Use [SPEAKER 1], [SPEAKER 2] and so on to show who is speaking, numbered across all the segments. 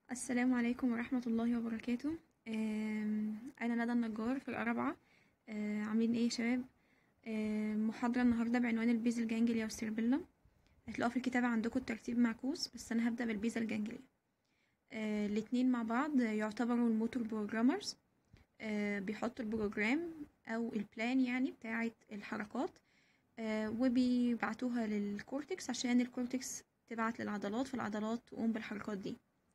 [SPEAKER 1] السلام عليكم ورحمة الله وبركاته آم، أنا ندى النجار في الرابعة آه، عاملين ايه يا شباب آم، محاضرة النهاردة بعنوان البيزل جانجليا والسيربيلم هتلاقوا في الكتابة عندكم الترتيب معكوس بس أنا هبدأ بالبيزل جانجليا آه، الاتنين مع بعض يعتبروا الموتور بروجرامرز آه، بيحطوا البروجرام أو البلان يعني بتاعة الحركات آه، وبيبعتوها للكورتكس عشان الكورتكس تبعت للعضلات فالعضلات تقوم بالحركات دي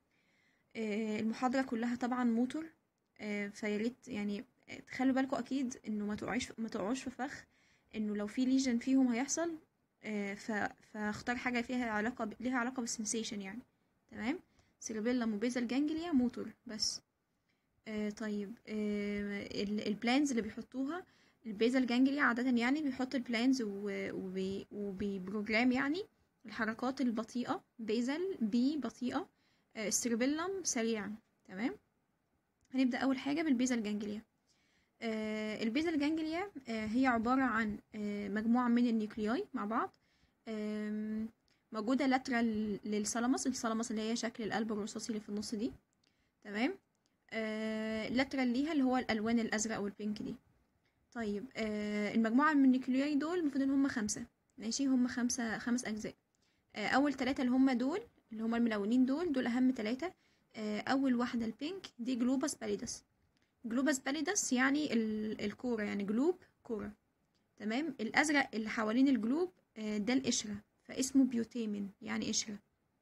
[SPEAKER 1] آه، المحاضرة كلها طبعا موتور آه، فياريت يعني آه، تخلوا بالكم اكيد انه ما تقعوش ما تقعوش في فخ انه لو في ليجن فيهم هيحصل آه، ف- فاختار حاجة فيها علاقة ب... ليها علاقة بالسنسيشن يعني تمام سيربيلم وبيزل جانجليا موتور بس آه، طيب آه، ال- البلانز اللي بيحطوها البيزل جانجليا عادة يعني بيحط البلانز و- وبي وبيبروجرام يعني الحركات البطيئة بيزل بي بطيئة آه، السيربيلم سريع تمام هنبدأ أول حاجة بالبيزل جانجليا آه، البيزل جانجليا آه، هي عبارة عن آه، مجموعة من النيوكلياي مع بعض آم، موجودة لاترال للثالاموس الثالاموس اللي هي شكل القلب الرصاصي اللي في النص دي تمام لاترال ليها اللي هو الألوان الأزرق والبينك دي طيب آه، المجموعة من النيوكلياي دول المفروض إن هم خمسة ماشي هم خمسة خمس أجزاء آه، أول ثلاثة اللي هم دول اللي هم الملونين دول دول أهم ثلاثة أول واحدة البينك دي جلوباس باليدس جلوباس باليدس يعني ال- الكورة يعني جلوب كورة تمام الأزرق اللي حوالين الجلوب آه، ده القشرة فاسمه بيوتيمين يعني قشرة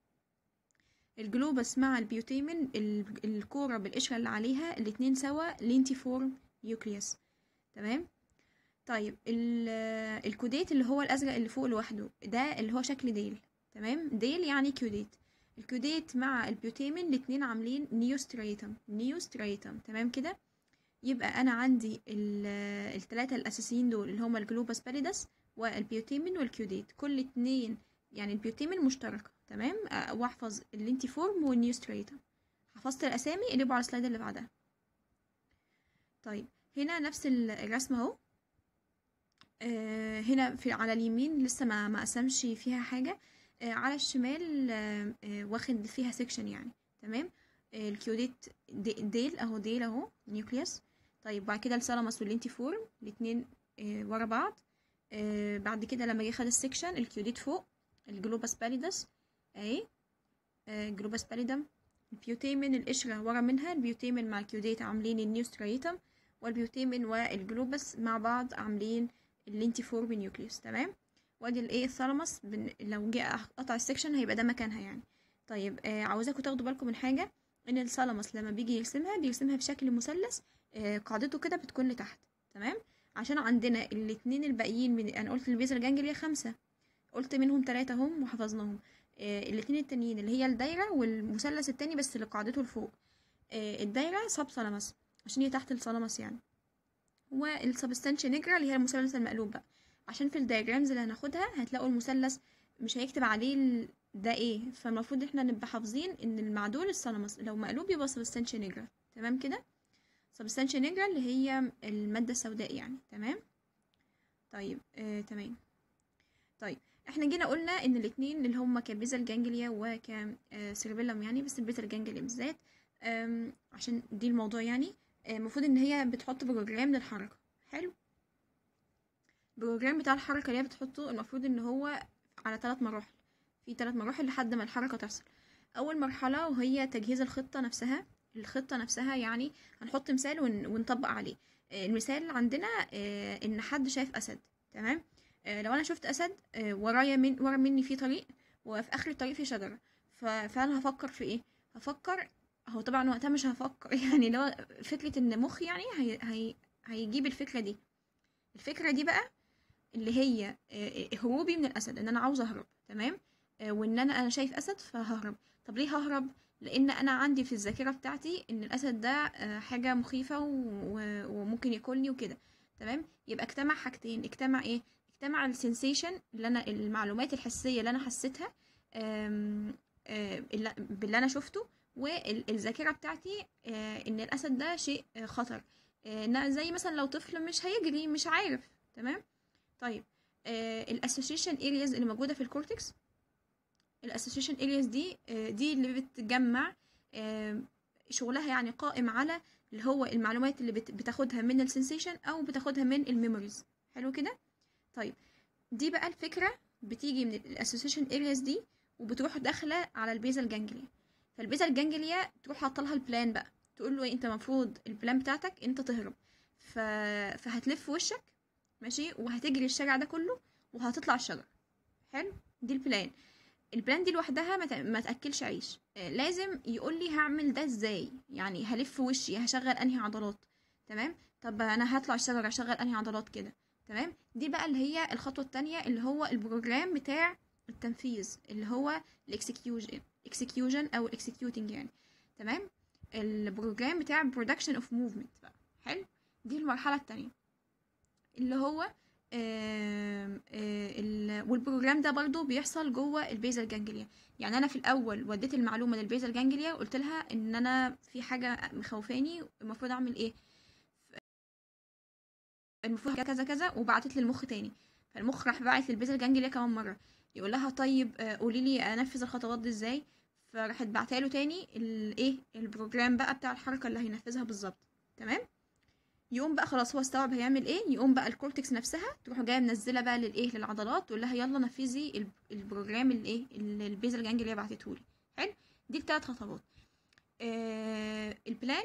[SPEAKER 1] الجلوبس مع البيوتيمين ال- الكورة بالقشرة اللي عليها الاتنين سوا لينتيفورم نيوكليوس تمام طيب ال- الكوديت اللي هو الأزرق اللي فوق لوحده ده اللي هو شكل ديل تمام ديل يعني كوديت الكوديت مع البيوتيمين الاتنين عاملين نيوستريتم نيوستريتم تمام كده يبقى انا عندي ال- التلاتة الاساسيين دول اللي هما الجلوباس باليدس والبيوتيمين والكيوديت كل اتنين يعني البيوتيمين مشتركة تمام أه، واحفظ اللينتيفورم والنيوستريتم حفظت الاسامي اقلبوا على السلايد اللي بعدها طيب هنا نفس ال- الرسمة اهو آه، هنا في على اليمين لسه ما ما قسمش فيها حاجة آه، على الشمال آه، آه، واخد فيها سيكشن يعني تمام آه، الكيوديت دي- ديل اهو ديل اهو نيوكليوس طيب بعد كده الثالاموس واللينتيفورم الاتنين آه، ورا بعض آه، بعد كده لما جه خد السيكشن الكيوديت فوق الجلوباس باليدس اهي آه، جلوباس باليدم البيوتيمين القشرة ورا منها البيوتيمين مع الكيوديت عاملين النيوستريتم والبيوتيمين والجلوباس مع بعض عاملين اللينتيفورم نيوكليوس تمام وادي الايه الثالاموس بن... لو جه قطع السكشن هيبقى ده مكانها يعني طيب آه عاوزاكم تاخدوا بالكم من حاجه ان الثالاموس لما بيجي يرسمها بيرسمها بشكل مثلث آه قاعدته كده بتكون لتحت تمام عشان عندنا الاتنين الباقيين من انا قلت البيزل جانجليا خمسة قلت منهم ثلاثة هم وحفظناهم آه الاتنين التانيين اللي هي الدايرة والمثلث التاني بس اللي قاعدته لفوق آه الدايرة سب ثالاموس عشان هي تحت الثالاموس يعني والسبستانشيا نيجرا اللي هي المثلث المقلوب بقى عشان في الدايجرامز اللي هناخدها هتلاقوا المثلث مش هيكتب عليه ال- ده ايه فالمفروض احنا نبقى حافظين ان المعدول الثالاموس لو مقلوب يبقى سبستانشيا نيجرا تمام كده سبستانشيا نيجرا اللي هي المادة السوداء يعني تمام طيب آه تمام طيب احنا جينا قلنا ان الاتنين اللي هما كبيزل جانجليا وكسيربيلم يعني بس البيزل جانجليا بالذات آم، عشان دي الموضوع يعني آه، المفروض ان هي بتحط بروجرام للحركة حلو البروجرام بتاع الحركة اللي هي بتحطه المفروض ان هو على ثلاث مراحل في ثلاث مراحل لحد ما الحركة تحصل اول مرحلة وهي تجهيز الخطة نفسها الخطة نفسها يعني هنحط مثال ون- ونطبق عليه آه، المثال عندنا آه، ان حد شايف اسد تمام آه، لو انا شفت اسد آه، ورايا من ورا مني في طريق وفي اخر الطريق في شجرة ف- فانا هفكر في ايه هفكر هو طبعا وقتها مش هفكر يعني لو فكرة ان مخي يعني هي هي هيجيب الفكرة دي الفكرة دي بقى اللي هي آه، هروبي من الاسد ان انا عاوز اهرب تمام آه، وان انا انا شايف اسد فههرب طب ليه ههرب لان انا عندي في الذاكره بتاعتي ان الاسد ده آه، حاجه مخيفه و- و- وممكن ياكلني وكده تمام يبقى اجتمع حاجتين اجتمع ايه اجتمع السensation اللي انا المعلومات الحسيه اللي انا حسيتها آم، آه، اللي- باللي انا شفته والذاكره بتاعتي آه، ان الاسد ده شيء آه، خطر آه، إن زي مثلا لو طفل مش هيجري مش عارف تمام طيب الاسوشيشن ارياز اللي موجوده في الكورتكس الاسوشيشن ارياز دي آه، دي اللي بتجمع آم، شغلها يعني قائم على اللي هو المعلومات اللي بت- بتاخدها من السنسيشن او بتاخدها من الميموريز حلو كده طيب دي بقى الفكره بتيجي من الاسوسيشن ارياز دي وبتروح داخله على البيزل جانجليا فالبيزل جانجليا تروح حاطه لها البلان بقى تقول له إيه انت المفروض البلان بتاعتك انت تهرب ف... فهتلف وشك ماشي وهتجري الشارع ده كله وهتطلع الشجر حلو دي البلان البلان دي لوحدها ما ت- ما تاكلش عيش آه، لازم يقول لي هعمل ده ازاي يعني هلف وشي هشغل انهي عضلات تمام طب انا هطلع الشجره اشغل انهي عضلات كده تمام دي بقى اللي هي الخطوه التانية اللي هو البروجرام بتاع التنفيذ اللي هو الاكسكيوشن اكسكيوشن او الاكسكيوتنج يعني تمام البروجرام بتاع برودكشن اوف موفمنت بقى حلو دي المرحله التانية اللي هو آم، آه، ال- والبروجرام ده برضو بيحصل جوه البيزل جانجليا يعني انا في الاول وديت المعلومه للبيزل جانجليا وقلت لها ان انا في حاجه مخوفاني المفروض اعمل ايه المفروض كذا كذا وبعتت لي المخ تاني فالمخ راح باعت للبيزل جانجليا كمان مره يقول لها طيب آه، قولي لي انفذ الخطوات دي ازاي فراحت بعتها له تاني الايه البروجرام بقى بتاع الحركه اللي هينفذها بالظبط تمام يقوم بقى خلاص هو استوعب هيعمل ايه يقوم بقى الكورتكس نفسها تروح جايه منزله بقى للايه للعضلات تقول لها يلا نفذي الب- البروجرام الايه اللي البيزل جانجليا بعتته لي حلو دي الثلاث خطوات آه البلان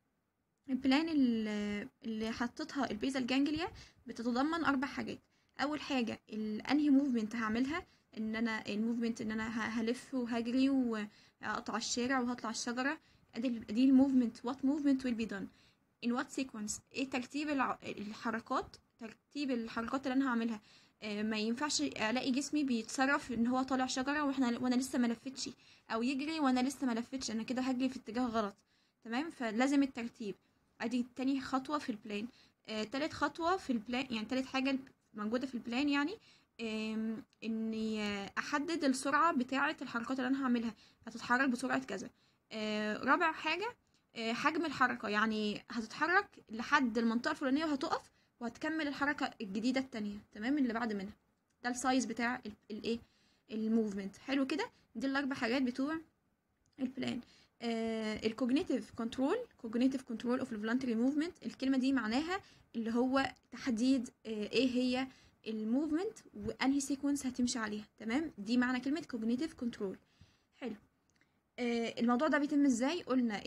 [SPEAKER 1] البلان ال- اللي حطتها البيزل جانجليا بتتضمن اربع حاجات اول حاجه الانهي موفمنت هعملها ان انا الموفمنت ان انا ه- هلف وهجري واقطع الشارع وهطلع الشجره ادي دي الموفمنت وات موفمنت ويل بي دون in what sequence ايه ترتيب الع... الحركات ترتيب الحركات اللي انا هعملها آه، ما ينفعش الاقي جسمي بيتصرف ان هو طالع شجره واحنا وانا لسه ما لفتش او يجري وانا لسه ما لفتش انا كده هجري في اتجاه غلط تمام فلازم الترتيب ادي تاني خطوه في البلان آه، تالت خطوه في البلان يعني تالت حاجه موجوده في البلان يعني آم، اني آه، احدد السرعه بتاعه الحركات اللي انا هعملها هتتحرك بسرعه كذا آه، رابع حاجه آه، حجم الحركة يعني هتتحرك لحد المنطقة الفلانية وهتقف وهتكمل الحركة الجديدة التانية تمام اللي بعد منها ده السايز بتاع ال- الايه الموفمنت حلو كده دي الاربع حاجات بتوع البلان الكوجنيتيف كنترول كوجنيتيف كنترول اوف الفولنتري موفمنت الكلمة دي معناها اللي هو تحديد آه، ايه هي الموفمنت وانهي سيكونس هتمشي عليها تمام دي معنى كلمة كوجنيتيف كنترول حلو آه، الموضوع ده بيتم ازاي قلنا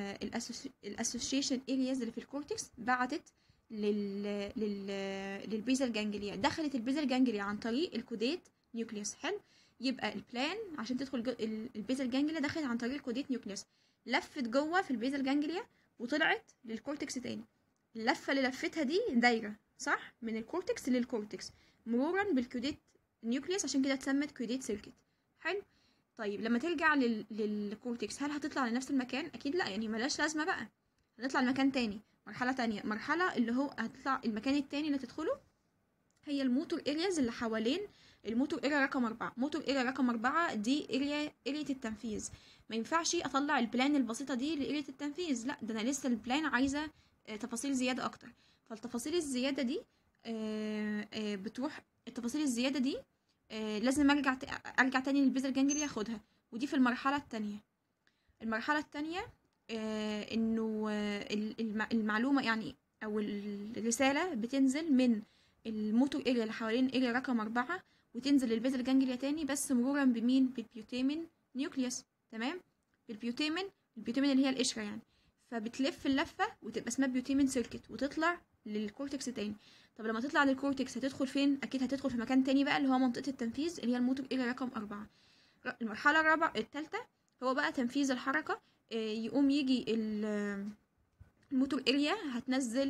[SPEAKER 1] الاسوشيشن ارياز اللي في الكورتكس بعتت لل لل للبيزل جانجليا دخلت البيزل جانجليا عن طريق الكوديت نيوكليوس حلو يبقى البلان عشان تدخل جو ال- البيزل جانجليا دخلت عن طريق الكوديت نيوكليوس لفت جوه في البيزل جانجليا وطلعت للكورتكس تاني اللفه اللي لفتها دي دايره صح من الكورتكس للكورتكس مرورا بالكوديت نيوكليوس عشان كده اتسمت كوديت سيركت حلو طيب لما ترجع لل... للكورتكس هل هتطلع لنفس المكان اكيد لا يعني ملاش لازمه بقى هنطلع لمكان تاني مرحله تانية مرحله اللي هو هتطلع المكان التاني اللي تدخله هي الموتور ارياز اللي حوالين الموتور اريا رقم أربعة موتور اريا رقم أربعة دي اريا اريا التنفيذ ما ينفعش اطلع البلان البسيطه دي لاريا التنفيذ لا ده انا لسه البلان عايزه آه، تفاصيل زياده اكتر فالتفاصيل الزياده دي آه، آه، بتروح التفاصيل الزياده دي آه، لازم ارجع ت- ارجع تاني للبيزل جانجلي اخدها ودي في المرحله التانية المرحله التانية آه، انه آه، ال- الم- المعلومه يعني او الرساله بتنزل من الموتور اريا اللي حوالين اريا رقم أربعة وتنزل للبيزل جانجليا تاني بس مرورا بمين بالبيوتيمين نيوكليوس تمام بالبيوتيمين البيوتيمين اللي هي القشره يعني فبتلف اللفه وتبقى اسمها بيوتيمين سيركت وتطلع للكورتكس تاني طب لما تطلع للكورتكس هتدخل فين اكيد هتدخل في مكان تاني بقى اللي هو منطقه التنفيذ اللي هي الموتور اريا رقم أربعة ر- المرحله الرابعه الثالثه هو بقى تنفيذ الحركه آه، يقوم يجي ال- الموتور اريا هتنزل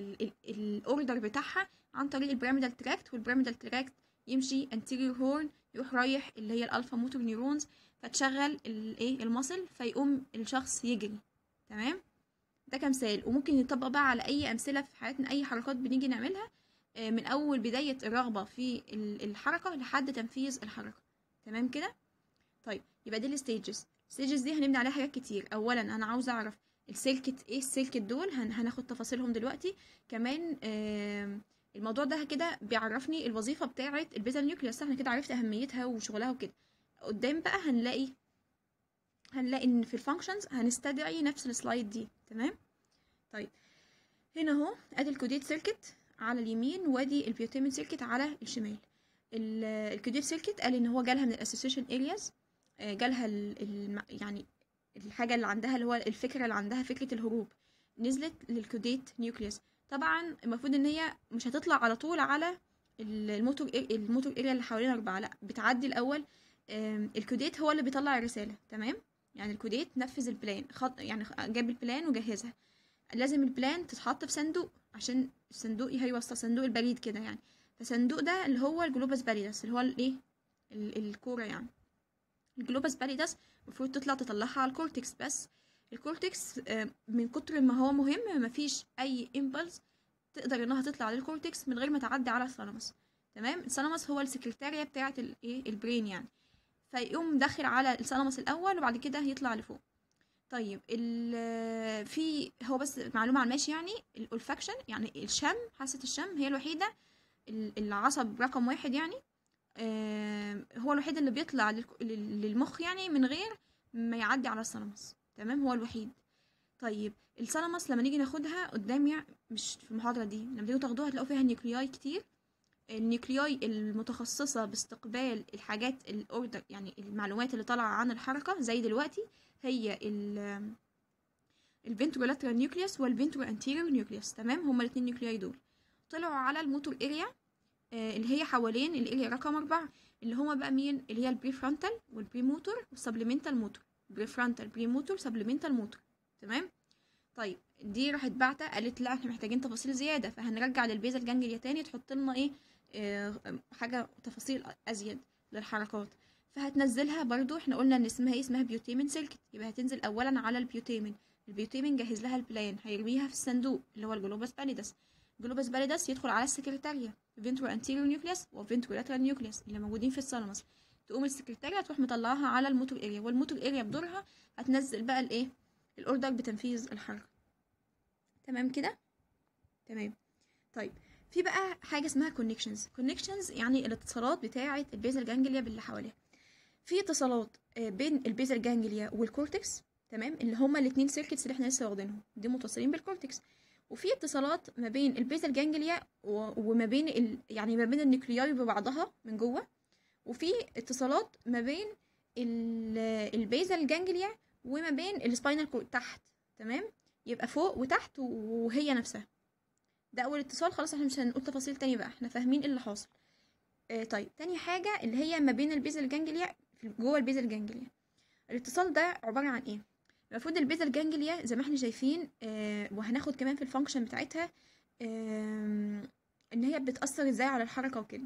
[SPEAKER 1] الاوردر بتاعها عن طريق البيراميدال تراكت والبيراميدال تراكت يمشي anterior هورن يروح رايح اللي هي الالفا موتور نيورونز فتشغل الايه المصل فيقوم الشخص يجري تمام ده كمثال وممكن يطبق بقى على اي امثله في حياتنا اي حركات بنيجي نعملها آه، من اول بدايه الرغبه في ال- الحركه لحد تنفيذ الحركه تمام كده طيب يبقى دي الستيجز الستيجز دي هنبني عليها حاجات كتير اولا انا عاوزه اعرف السيركت ايه السيركت دول هن هناخد تفاصيلهم دلوقتي كمان آم، الموضوع ده كده بيعرفني الوظيفه بتاعه البيزل نيوكليوس احنا كده عرفت اهميتها وشغلها وكده قدام بقى هنلاقي هنلاقي ان في الفانكشنز هنستدعي نفس السلايد دي تمام طيب هنا اهو ادي الكوديت سيركت على اليمين وادي البيوتيمين سيركت على الشمال الكوديت سيركت قال ان هو جالها من الاسوسيشن ارياز جالها ال ال يعني الحاجه اللي عندها اللي هو الفكره اللي عندها فكره الهروب نزلت للكوديت نيوكليوس طبعا المفروض ان هي مش هتطلع على طول على الموتور الموتور اريا اللي حوالين اربعه لا بتعدي الاول الكوديت هو اللي بيطلع الرساله تمام يعني الكوديت نفذ البلان خط يعني جاب البلان وجهزها لازم البلان تتحط في صندوق عشان الصندوق هيوصل صندوق البريد كده يعني فالصندوق ده اللي هو الجلوباس باليدس اللي هو الايه الكوره يعني الجلوباس باليدس المفروض تطلع تطلعها على الكورتكس بس الكورتكس من كتر ما هو مهم مفيش اي امبلس تقدر انها تطلع للكورتكس من غير ما تعدي على الثالاموس تمام الثالاموس هو السكرتارية بتاعه الايه البرين يعني فيقوم داخل على الثالاموس الاول وبعد كده يطلع لفوق طيب في هو بس معلومه على الماشي يعني الاولفاكشن يعني الشم حاسه الشم هي الوحيده العصب رقم واحد يعني هو الوحيد اللي بيطلع للمخ يعني من غير ما يعدي على الثالاموس تمام هو الوحيد طيب الثالاموس لما نيجي ناخدها قدام يعني مش في المحاضره دي لما تيجوا تاخدوها هتلاقوا فيها نيوكلياي كتير النيوكلياي المتخصصه باستقبال الحاجات الاوردر يعني المعلومات اللي طالعه عن الحركه زي دلوقتي هي ال الفنترولاترال نيوكليوس والفنترو انتيريور نيوكليوس تمام هما الاثنين نيوكلياي دول طلعوا على الموتور اريا آه اللي هي حوالين الاريا رقم أربعة اللي هما بقى مين اللي هي البري فرونتال والبري موتور والسبلمنتال موتور بري فرونتال بري موتور سبلمنتال موتور تمام طيب دي راحت بعتة قالت لا احنا محتاجين تفاصيل زيادة فهنرجع للبيزل جانجليا تاني تحط لنا ايه آه حاجة تفاصيل ازيد للحركات فهتنزلها برضو احنا قلنا ان اسمها ايه اسمها بيوتيمين سيركت يبقى هتنزل اولا على البيوتيمين البيوتيمين جهز لها البلان هيرميها في الصندوق اللي هو الجلوباس باليدس الجلوباس باليدس يدخل على السكرتاريا فينترو انتيريور نيوكليوس وفينترو لاترال نيوكليوس اللي موجودين في الثالاموس تقوم السكرتاريا تروح مطلعها على الموتور اريا والموتور اريا بدورها هتنزل بقى الايه الاوردر بتنفيذ الحركه تمام كده تمام طيب في بقى حاجه اسمها كونكشنز كونكشنز يعني الاتصالات بتاعه البيزل جانجليا باللي حواليها في اتصالات بين البيزل جانجليا والكورتكس تمام اللي هما الاثنين سيركتس اللي احنا لسه واخدينهم دي متصلين بالكورتكس وفي اتصالات ما بين البيزل جانجليا وما بين ال... يعني ما بين النيوكلياي ببعضها من جوه وفي اتصالات ما بين ال... البيزل جانجليا وما بين السباينال كورد تحت تمام يبقى فوق وتحت وهي نفسها ده اول اتصال خلاص احنا مش هنقول تفاصيل تاني بقى احنا فاهمين ايه اللي حاصل آه طيب تاني حاجة اللي هي ما بين البيزل جانجليا جوه البيزل جانجليا الاتصال ده عبارة عن ايه المفروض البيزل جانجليا زي ما احنا شايفين آه وهناخد كمان في الفانكشن بتاعتها آه ان هي بتأثر ازاي على الحركة وكده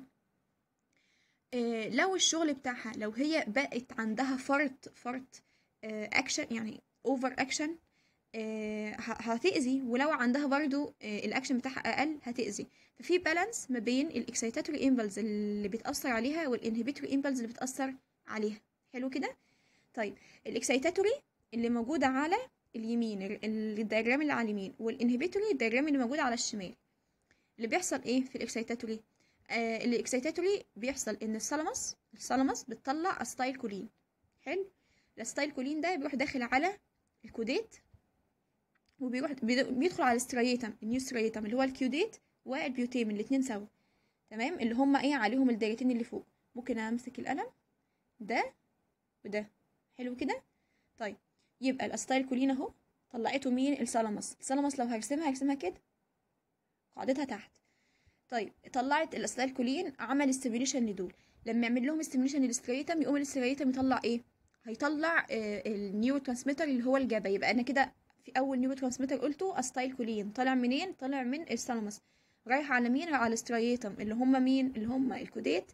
[SPEAKER 1] آه لو الشغل بتاعها لو هي بقت عندها فرط فرط آه اكشن يعني اوفر اكشن آه هتأذي ولو عندها برضو آه الاكشن بتاعها اقل هتأذي ففي بالانس ما بين الاكسيتاتوري امبلز اللي بتأثر عليها والانهبيتوري امبلز اللي بتأثر عليها حلو كده طيب الاكسيتاتوري اللي موجودة على اليمين الدياجرام اللي على اليمين والانهبيتوري الدياجرام اللي موجود على الشمال اللي بيحصل ايه في الاكسيتاتوري آه الاكسيتاتوري بيحصل ان الثالاموس الثالاموس بتطلع استايل كولين حلو الاستايل كولين ده بيروح داخل على الكوديت وبيروح بيدخل على الستريتم النيو ستريتم اللي هو الكيوديت والبيوتيم الاتنين سوا تمام اللي هما ايه عليهم الدايرتين اللي فوق ممكن امسك القلم ده وده حلو كده طيب يبقى الاستايل كولين اهو طلعته مين الثالاموس الثالاموس لو هرسمها هرسمها كده قاعدتها تحت طيب طلعت الاستايل كولين عمل ستيميوليشن لدول لما يعمل لهم ستيميوليشن للستريتم يقوم الستريتم يطلع ايه هيطلع آه النيورو ترانسميتر اللي هو الجابا يبقى انا كده في اول نيورو ترانسميتر قلته استايل كولين طالع منين طالع من الثالاموس رايح على مين على الستريتم اللي هم مين اللي هم الكوديت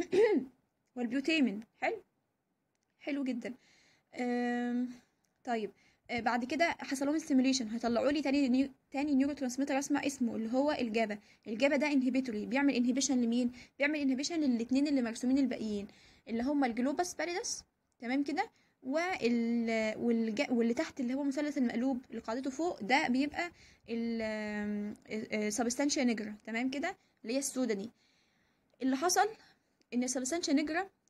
[SPEAKER 1] والبيوتيمين حلو حلو جدا طيب آه بعد كده حصل لهم ستيميوليشن هيطلعوا لي تاني نيو تاني نيورو ترانسميتر اسمه اسمه اللي هو الجابا الجابا ده انهبيتوري بيعمل انهبيشن لمين بيعمل انهبيشن للاثنين اللي مرسومين الباقيين اللي هم الجلوباس باريدس تمام كده وال والج... واللي تحت اللي هو مثلث المقلوب اللي قاعدته فوق ده بيبقى ال سبستانشيا نيجرا تمام كده اللي هي السودا دي اللي حصل ان السبستانشيا نيجرا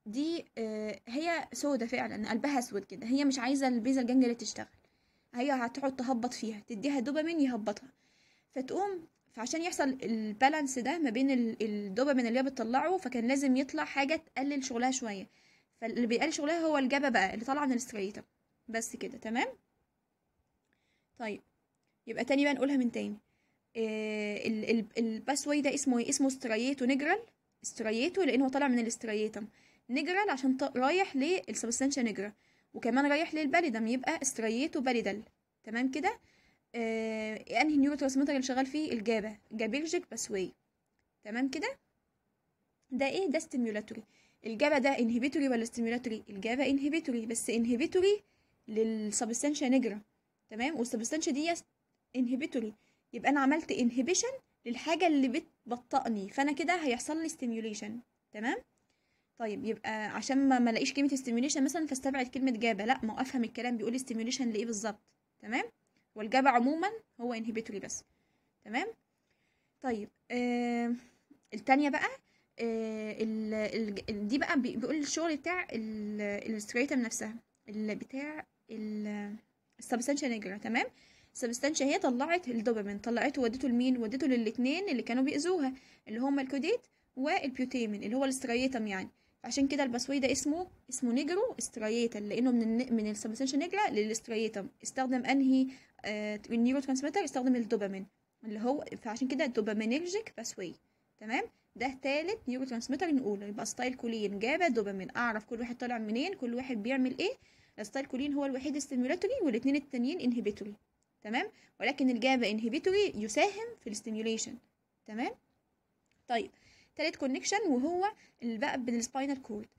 [SPEAKER 1] دي آه، هي سودة فعلا قلبها اسود كده هي مش عايزه البيزا الجنجلي تشتغل هي هتقعد تهبط فيها تديها دوبامين يهبطها فتقوم فعشان يحصل البالانس ده ما بين ال- الدوبامين اللي هي بتطلعه فكان لازم يطلع حاجه تقلل شغلها شويه فاللي بيقلل شغلها هو الجابا بقى اللي طالعه من الاستريتم بس كده تمام طيب يبقى تاني بقى نقولها من تاني آه، ال- ال- الباسواي ده اسمه ايه اسمه ستريتو نجرال ستريتو لانه هو طالع من الاستريتم نجرال عشان ط- رايح للسبستانشا نجرا وكمان رايح للباليدم يبقى ستريتو باليدال تمام كده آه انهي نيورو ترانسميتر اللي شغال فيه الجابا جابيرجيك باسواي تمام كده ده ايه ده ستيميولاتوري الجابا ده انهبيتوري ولا ستيميولاتوري الجابا انهبيتوري بس انهبيتوري للسبستانشا نجرا تمام والسبستانشا دي انهبيتوري يبقى انا عملت انهبيشن للحاجه اللي بتبطئني فانا كده هيحصل لي ستيميوليشن تمام طيب يبقى عشان ما ما الاقيش كلمه ستيميوليشن مثلا فاستبعد كلمه جابا لا ما هو افهم الكلام بيقول ستيميوليشن لايه بالظبط تمام والجابا عموما هو انهبيتوري بس تمام طيب آه التانية بقى آه ال ال ال- دي بقى بي- بيقول الشغل بتاع الاستريتم نفسها اللي بتاع السبستانشا نيجرا تمام السبستانشا هي طلعت الدوبامين طلعته ودته لمين ودته للاتنين اللي كانوا بيأذوها اللي هما الكوديت والبيوتيمين اللي هو الاستريتم يعني عشان كده الباسوي ده اسمه اسمه نيجرو استريتال لانه من الن... من السبستانشا نيجرا للاستريتم استخدم انهي آه النيورو ترانسميتر استخدم الدوبامين اللي هو فعشان كده الدوبامينرجيك باسوي تمام ده تالت نيورو ترانسميتر نقوله يبقى ستايل كولين جابا دوبامين اعرف كل واحد طالع منين كل واحد بيعمل ايه الستايل كولين هو الوحيد ستيمولاتوري والاثنين التانيين انهبيتوري تمام ولكن الجابا انهبيتوري يساهم في الاستيميوليشن تمام طيب تالت كونكشن وهو اللي بقى بالسباينال كورد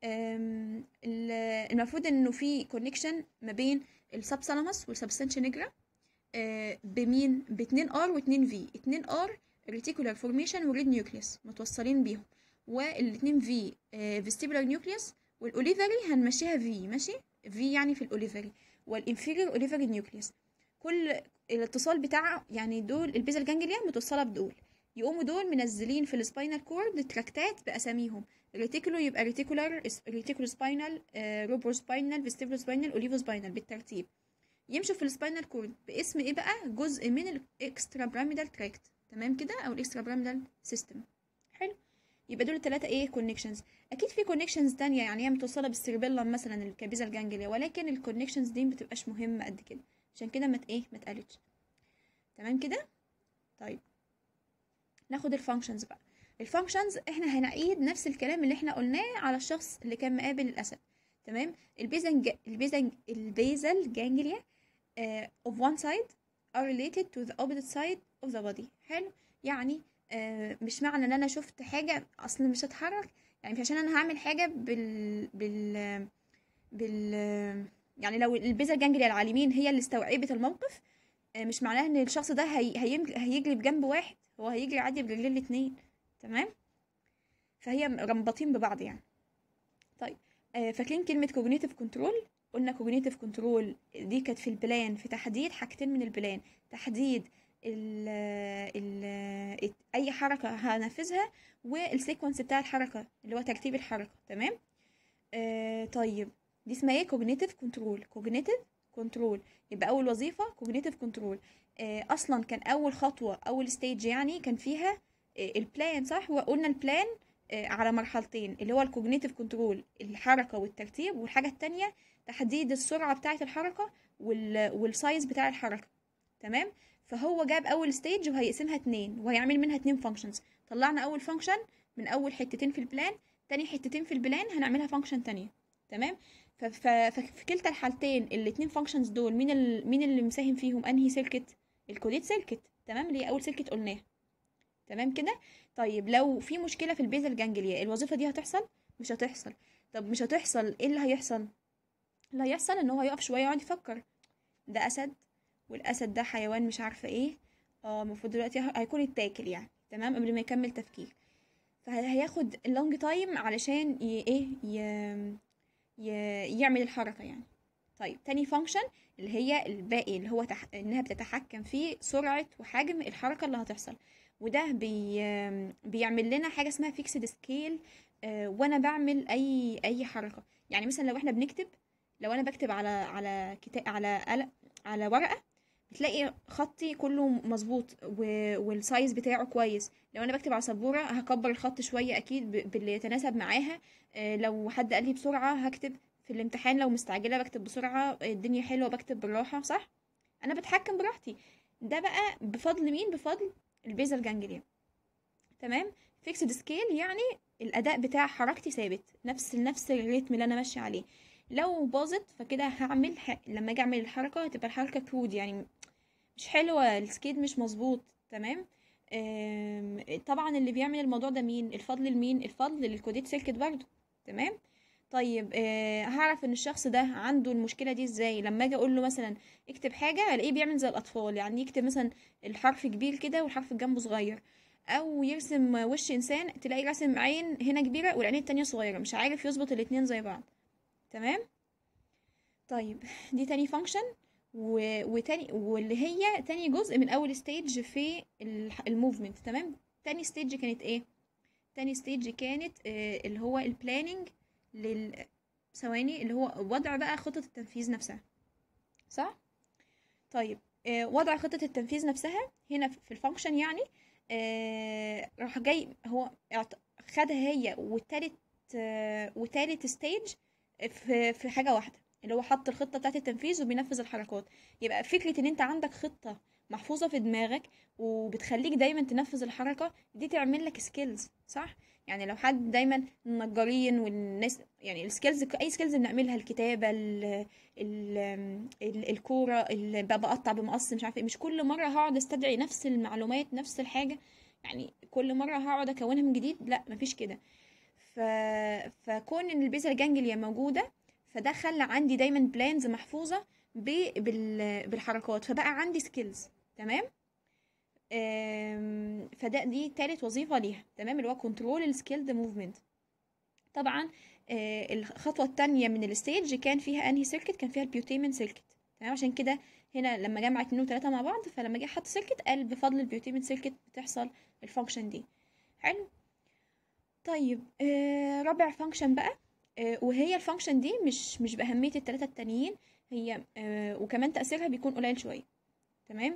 [SPEAKER 1] المفروض انه في كونكشن ما بين السبسالاموس والسبستانشا نيجرا آه، بمين باتنين ار واتنين في اتنين ار ريتيكولار فورميشن وريد نيوكليوس متوصلين بيهم والاتنين في فيستيبولار نيوكليوس والاوليفري هنمشيها في ماشي في يعني في الاوليفري والانفيريور اوليفري نيوكليوس كل الاتصال بتاع يعني دول البيزل جانجليا متوصله بدول يقوموا دول منزلين في السباينال كورد تراكتات باساميهم ريتيكولو يبقى ريتيكولار ريتيكولو سباينال روبرو سباينال فيستيبولو سباينال اوليفو سباينال بالترتيب يمشوا في السباينال كورد باسم ايه بقى جزء من الاكسترا براميدال تراكت تمام كده او الاكسترا براميدال سيستم حلو يبقى دول الثلاثه ايه كونكشنز اكيد في كونكشنز تانية يعني هي متوصله بالسيربيلم مثلا الكابيزا الجانجليا ولكن الكونكشنز دي مبتبقاش مهمه قد كده عشان كده ما ايه ما اتقالتش تمام كده طيب ناخد الفانكشنز بقى الفانكشنز احنا هنعيد نفس الكلام اللي احنا قلناه على الشخص اللي كان مقابل الاسد تمام البيزنج البيزنج البيزل جانجليا uh, of one side are related to the opposite side of the body حلو يعني uh, مش معنى ان انا شفت حاجه اصلا مش هتحرك يعني مش عشان انا هعمل حاجه بال بال بال يعني لو البيزل جانجليا على اليمين هي اللي استوعبت الموقف uh, مش معناها ان الشخص ده هي... هيم- هيجري بجنب واحد هو هيجري عادي برجلين الاتنين تمام فهي مربطين ببعض يعني طيب آه، فاكرين كلمة cognitive control قلنا cognitive control دي كانت في البلان في تحديد حاجتين من البلان تحديد ال ال اي حركة هنفذها والسيكونس بتاع الحركة اللي هو ترتيب الحركة تمام آه طيب دي اسمها ايه cognitive control cognitive control يبقى اول وظيفة cognitive control آه اصلا كان اول خطوة اول ستيج يعني كان فيها آه البلان صح وقلنا البلان آه، على مرحلتين اللي هو الكوجنيتيف كنترول الحركة والترتيب والحاجة التانية تحديد السرعة بتاعة الحركة وال... والسايز بتاع الحركة تمام فهو جاب أول ستيج وهيقسمها اتنين وهيعمل منها اتنين فانكشنز طلعنا أول فانكشن من أول حتتين في البلان تاني حتتين في البلان هنعملها فانكشن تانية تمام ف... ف... ففي كلتا الحالتين الاتنين فانكشنز دول مين ال... مين اللي مساهم فيهم انهي سيركت الكوديت سيركت تمام اللي هي أول سيركت قلناها تمام كده طيب لو في مشكله في البيزل جانجليا الوظيفه دي هتحصل مش هتحصل طب مش هتحصل ايه اللي هيحصل اللي هيحصل ان هو هيقف شويه يقعد يفكر ده اسد والاسد ده حيوان مش عارفه ايه اه المفروض دلوقتي ه- هيكون اتاكل يعني تمام قبل ما يكمل تفكير فهياخد لونج تايم علشان ي... ايه ي... ي... يعمل الحركه يعني طيب تاني فانكشن اللي هي الباقي اللي هو تح... انها بتتحكم في سرعه وحجم الحركه اللي هتحصل وده بي بيعمل لنا حاجه اسمها فيكسد سكيل وانا بعمل اي اي حركه يعني مثلا لو احنا بنكتب لو انا بكتب على على كتاب على قلم على ورقه بتلاقي خطي كله مظبوط و- والسايز بتاعه كويس لو انا بكتب على سبوره هكبر الخط شويه اكيد ب- باللي يتناسب معاها آه، لو حد قال لي بسرعه هكتب في الامتحان لو مستعجله بكتب بسرعه الدنيا حلوه بكتب بالراحه صح انا بتحكم براحتي ده بقى بفضل مين بفضل البيزل جانجليا تمام فيكسد سكيل يعني الاداء بتاع حركتي ثابت نفس نفس الريتم اللي انا ماشيه عليه لو باظت فكده هعمل ح... لما اجي اعمل الحركه هتبقى الحركه كرود يعني مش حلوه السكيت مش مظبوط تمام آم، طبعا اللي بيعمل الموضوع ده مين الفضل لمين الفضل للكوديت سيركت برضه تمام طيب آه هعرف ان الشخص ده عنده المشكله دي ازاي لما اجي اقول له مثلا اكتب حاجه الاقيه بيعمل زي الاطفال يعني يكتب مثلا الحرف كبير كده والحرف جنبه صغير او يرسم وش انسان تلاقي راسم عين هنا كبيره والعين التانية صغيره مش عارف يظبط الاتنين زي بعض تمام طيب دي تاني فانكشن و... وتاني واللي هي تاني جزء من اول ستيج في الموفمنت تمام تاني ستيج كانت ايه تاني ستيج كانت آه اللي هو البلاننج لل ثواني اللي هو وضع بقى خطة التنفيذ نفسها صح طيب آه وضع خطة التنفيذ نفسها هنا في الفانكشن يعني آه راح جاي هو اعت- خدها هي والتالت آه وتالت ستيج في في حاجة واحدة اللي هو حط الخطة بتاعت التنفيذ وبينفذ الحركات يبقى فكرة ان انت عندك خطة محفوظة في دماغك وبتخليك دايما تنفذ الحركة دي تعمل لك سكيلز صح يعني لو حد دايما النجارين والناس يعني السكيلز اي سكيلز بنعملها الكتابة ال ال ال الكورة ال- ب- بقطع بمقص مش عارفه ايه مش كل مرة هقعد استدعي نفس المعلومات نفس الحاجة يعني كل مرة هقعد اكونها من جديد لا مفيش كده ف... فكون ان البيزل جانجليا موجودة فده خلى عندي دايما بلانز محفوظة ب... بال... بالحركات فبقى عندي سكيلز تمام أم، فده دي تالت وظيفة ليها تمام اللي هو كنترول السكيلد موفمنت طبعا آه، الخطوة التانية من الستيج كان فيها انهي سيركت كان فيها البيوتيمن سيركت تمام عشان كده هنا لما جمع اتنين وتلاتة مع بعض فلما جه حط سيركت قال بفضل البيوتيمن سيركت بتحصل الفانكشن دي حلو طيب آه رابع فانكشن بقى آه وهي الفانكشن دي مش مش بأهمية التلاتة التانيين هي آه وكمان تأثيرها بيكون قليل شوية تمام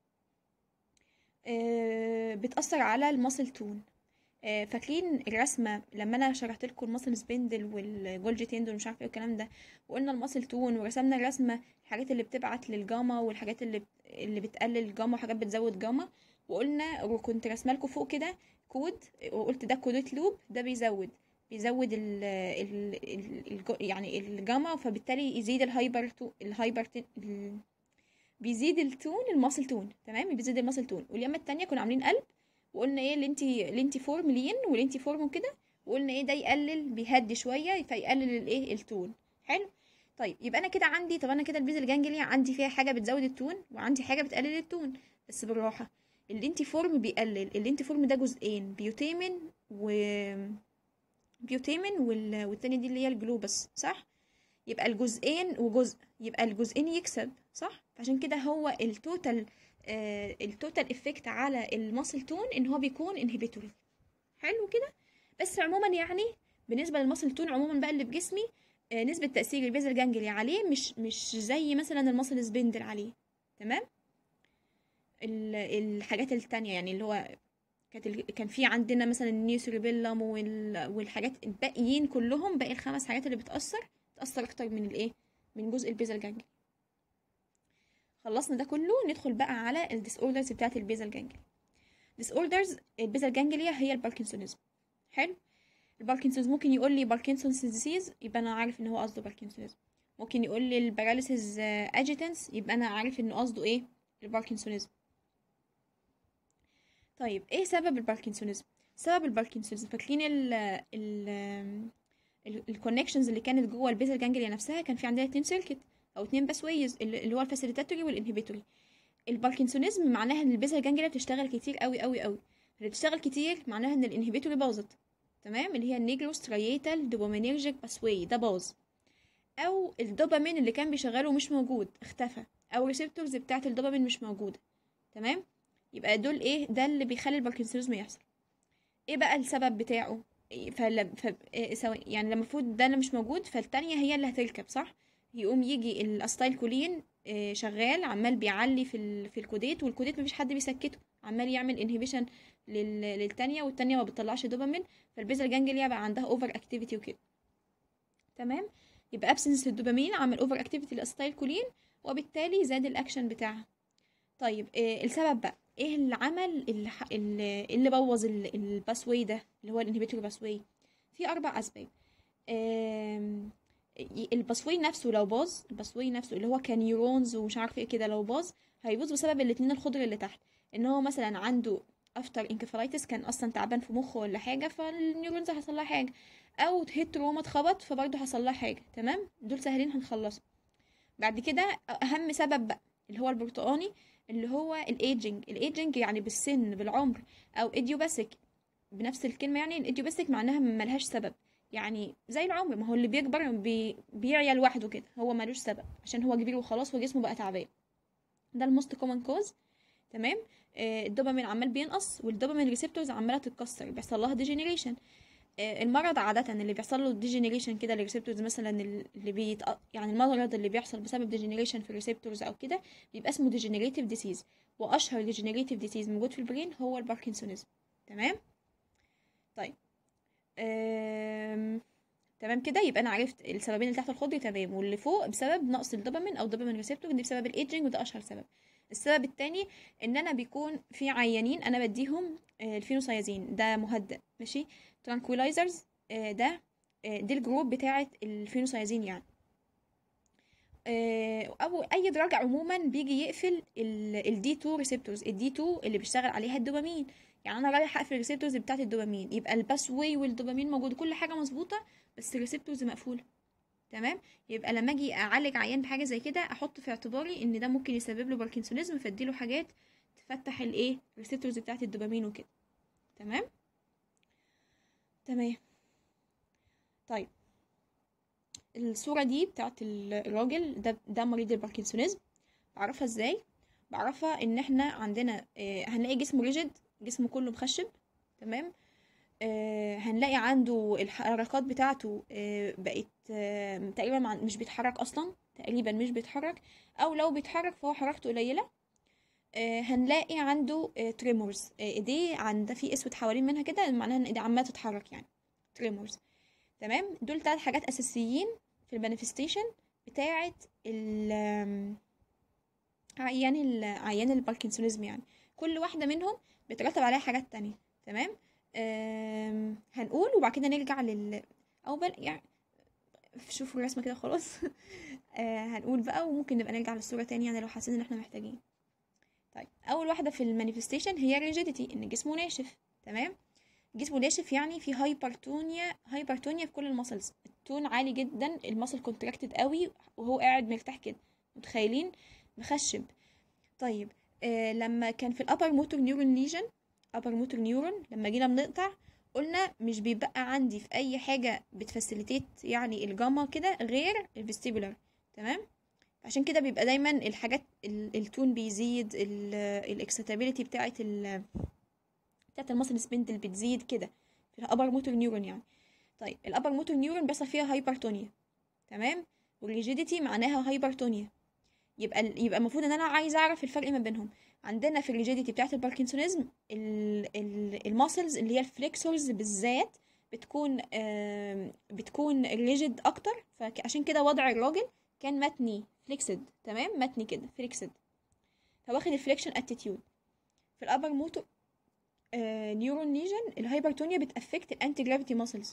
[SPEAKER 1] آه بتأثر على الماسل تون آه، فاكرين الرسمه لما انا شرحت لكم الماسل سبندل والجولجي تندون ومش عارفه ايه الكلام ده وقلنا الماسل تون ورسمنا الرسمه الحاجات اللي بتبعت للجاما والحاجات اللي بت... اللي بتقلل الجاما وحاجات بتزود جاما وقلنا وكنت رسمه لكم فوق كده كود وقلت ده كودت لوب ده بيزود بيزود ال ال ال الج- يعني الجاما فبالتالي يزيد الهايبر تو الهايبر تن- ال... بيزيد التون الماسل تون تمام بيزيد الماسل تون واليمه التانية كنا عاملين قلب وقلنا ايه الانتي الانتي فورم لين والانتي فورم وكده وقلنا ايه ده يقلل بيهدي شويه فيقلل الايه التون حلو طيب يبقى انا كده عندي طب انا كده البيزل جانجليا عندي فيها حاجه بتزود التون وعندي حاجه بتقلل التون بس بالراحه الانتي فورم بيقلل الانتي فورم ده جزئين بيوتيمن و بيوتيمن وال... والتاني دي اللي هي الجلوبس صح يبقى الجزئين وجزء يبقى الجزئين يكسب صح فعشان كده هو التوتال آه التوتال افكت على الماسل تون ان هو بيكون انهبيتوري حلو كده بس عموما يعني بالنسبه للماسل تون عموما بقى اللي في جسمي آه نسبه تاثير البيزل جانجلي عليه مش مش زي مثلا الماسل سبندل عليه تمام ال- الحاجات التانية يعني اللي هو كانت ال- كان في عندنا مثلا النيوسيربيلم وال... والحاجات الباقيين كلهم باقي الخمس حاجات اللي بتأثر بتأثر أكتر من الإيه من جزء البيزل جانجلي خلصنا ده كله ندخل بقى على الديس اوردرز بتاعت البيزل جانجلي ديس اوردرز البيزل جانجليا هي الباركنسونيزم حلو الباركنسونز ممكن يقول لي باركنسونز ديزيز يبقى انا عارف ان هو قصده باركنسونيزم ممكن يقول لي الباراليسيس اجيتنس يبقى انا عارف انه قصده ايه الباركنسونيزم طيب ايه سبب الباركنسونيزم سبب الباركنسونيزم فاكرين ال ال الكونكشنز اللي كانت جوه البيزل جانجليا نفسها كان في عندنا اتنين سيركت او اتنين باسويز اللي هو الفاسيليتاتوري والانهبيتوري الباركنسونيزم معناها ان البيزل جانجليا بتشتغل كتير قوي قوي قوي اللي بتشتغل كتير معناها ان الانهبيتوري باظت تمام اللي هي النيجرو ستريتال دوبامينيرجيك باسوي ده باظ او الدوبامين اللي كان بيشغله مش موجود اختفى او الريسبتورز بتاعه الدوبامين مش موجوده تمام يبقى دول ايه ده اللي بيخلي الباركنسونيزم يحصل ايه بقى السبب بتاعه إيه فل... ف... إيه سواء يعني لما المفروض ده اللي مش موجود فالتانية هي اللي هتركب صح يقوم يجي الاستايل كولين إيه شغال عمال بيعلي في ال... في الكوديت والكوديت مفيش حد بيسكته عمال يعمل انهبيشن لل... للتانية والتانية ما بتطلعش دوبامين فالبيزل جانجليا بقى عندها اوفر اكتيفيتي وكده تمام يبقى ابسنس للدوبامين عمل اوفر اكتيفيتي للاستايل كولين وبالتالي زاد الاكشن بتاعها طيب إيه السبب بقى ايه اللي عمل اللي, ح... اللي, اللي بوظ الباسوي ده اللي هو الانهبيتور باسوي في اربع اسباب آم... الباسوي نفسه لو باظ الباسوي نفسه اللي هو كنيورونز ومش عارفه ايه كده لو باظ هيبوظ بسبب الاتنين الخضر اللي تحت ان هو مثلا عنده افتر انكفالايتس كان اصلا تعبان في مخه ولا حاجه فالنيورونز حصل لها حاجه او هيت تروما اتخبط فبرضه حصل لها حاجه تمام دول سهلين هنخلصهم بعد كده اهم سبب بقى اللي هو البرتقاني اللي هو الايجنج الايجنج يعني بالسن بالعمر او ايديوباثيك بنفس الكلمه يعني الايديوباثيك معناها ملهاش سبب يعني زي العمر ما هو اللي بيكبر بي... بيعيا لوحده كده هو ملوش سبب عشان هو كبير وخلاص وجسمه بقى تعبان ده الموست كومن كوز تمام آه الدوبامين عمال بينقص والدوبامين ريسبتورز عماله تتكسر بيحصل لها ديجينيريشن آه المرض عادة اللي بيحصل له ديجينيريشن كده الريسبتورز مثلا اللي بيت يعني المرض اللي بيحصل بسبب ديجينيريشن في الريسبتورز او كده بيبقى اسمه ديجينيريتيف ديسيز واشهر ديجينيريتيف ديسيز موجود في البرين هو الباركنسونيزم تمام طيب أم... تمام كده يبقى انا عرفت السببين اللي تحت الخضر تمام واللي فوق بسبب نقص الدوبامين او دوبامين ريسبتور دي بسبب الايدجنج وده اشهر سبب السبب التاني ان انا بيكون في عيانين انا بديهم الفينوسايازين ده مهدئ ماشي ترانكولايزرز ده دي الجروب بتاعه الفينوسايازين يعني او اي دراج عموما بيجي يقفل الدي 2 ريسبتورز الدي 2 اللي بيشتغل عليها الدوبامين يعني انا رايح اقفل الريسبتورز بتاعه الدوبامين يبقى الباس واي والدوبامين موجود كل حاجه مظبوطه بس الريسبتورز مقفوله تمام يبقى لما اجي اعالج عيان بحاجه زي كده احط في اعتباري ان ده ممكن يسبب له باركنسونيزم فاديله حاجات تفتح الايه الريسبتورز بتاعه الدوبامين وكده تمام تمام طيب الصورة دي بتاعت الراجل ده ده مريض الباركنسونيزم بعرفها ازاي بعرفها ان احنا عندنا آه هنلاقي جسمه ريجيد جسمه كله مخشب تمام آه هنلاقي عنده الحركات بتاعته آه بقت آه تقريبا مش بيتحرك اصلا تقريبا مش بيتحرك او لو بيتحرك فهو حركته قليله آه هنلاقي عنده آه تريمورز آه ايديه عند في اسود حوالين منها كده معناها ان ايديه عماله تتحرك يعني تريمورز تمام دول ثلاث حاجات اساسيين في المانيفستيشن بتاعه ال عيان عيان الباركنسونيزم يعني كل واحده منهم بيترتب عليها حاجات تانية تمام هنقول وبعد كده نرجع لل او بل يعني شوفوا الرسمه كده خلاص هنقول بقى وممكن نبقى نرجع للصوره تاني يعني لو حاسين ان احنا محتاجين طيب اول واحده في المانيفستيشن هي ريجيديتي ان جسمه ناشف تمام جسمه ناشف يعني في هايبرتونيا هايبرتونيا في كل المسلز التون عالي جدا المسل كونتراكتد قوي وهو قاعد مرتاح كده متخيلين مخشب طيب آه لما كان في الابر موتور نيورون ليجن ابر موتور نيورون لما جينا بنقطع قلنا مش بيبقى عندي في اي حاجه بتفاسيليتيت يعني الجاما كده غير الفيستيبولار تمام عشان كده بيبقى دايما الحاجات التون بيزيد الاكسيتابيليتي بتاعه ال بتاعه المصل سبندل بتزيد كده في الابر موتور نيورون يعني طيب الابر موتور نيورون بيحصل فيها هايبرتونيا تمام والريجيديتي معناها هايبرتونيا يبقى يبقى المفروض ان انا عايزه اعرف الفرق ما بينهم عندنا في الريجيديتي بتاعه الباركنسونيزم الماسلز اللي هي الفليكسورز بالذات بتكون بتكون ريجيد اكتر فعشان كده وضع الراجل كان متني فليكسد تمام متني كده فليكسد فواخد الفليكشن اتيتيود في الابر موتور نيورون ليجن الهايبرتونيا بتافكت الانتي جرافيتي ماسلز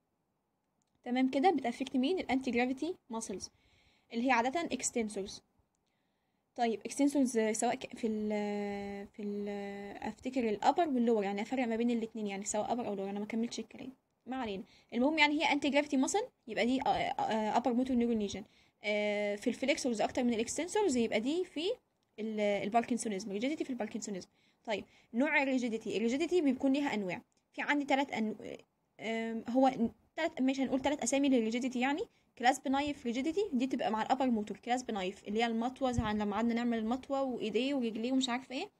[SPEAKER 1] تمام كده بتافكت مين الانتي جرافيتي ماسلز اللي هي عاده اكستنسورز طيب اكستنسورز سواء في ال في ال افتكر الابر واللور يعني افرق ما بين الاثنين يعني سواء ابر او لور انا ما كملتش الكلام ما علينا المهم يعني هي انتي جرافيتي ماسل يبقى دي ابر موتور نيورون ليجن في الفليكسورز اكتر من الاكستنسورز يبقى دي في الباركنسونيزم ريجيديتي في الباركنسونيزم طيب نوع الريجيديتي الريجيديتي بيكون ليها انواع في عندي ثلاث أنو... هو ثلاث مش هنقول ثلاث اسامي للريجيديتي يعني كلاس بنايف ريجيديتي دي تبقى مع الابر موتور كلاس بنايف اللي هي المطوه عن لما قعدنا نعمل المطوه وايديه ورجليه ومش عارفه ايه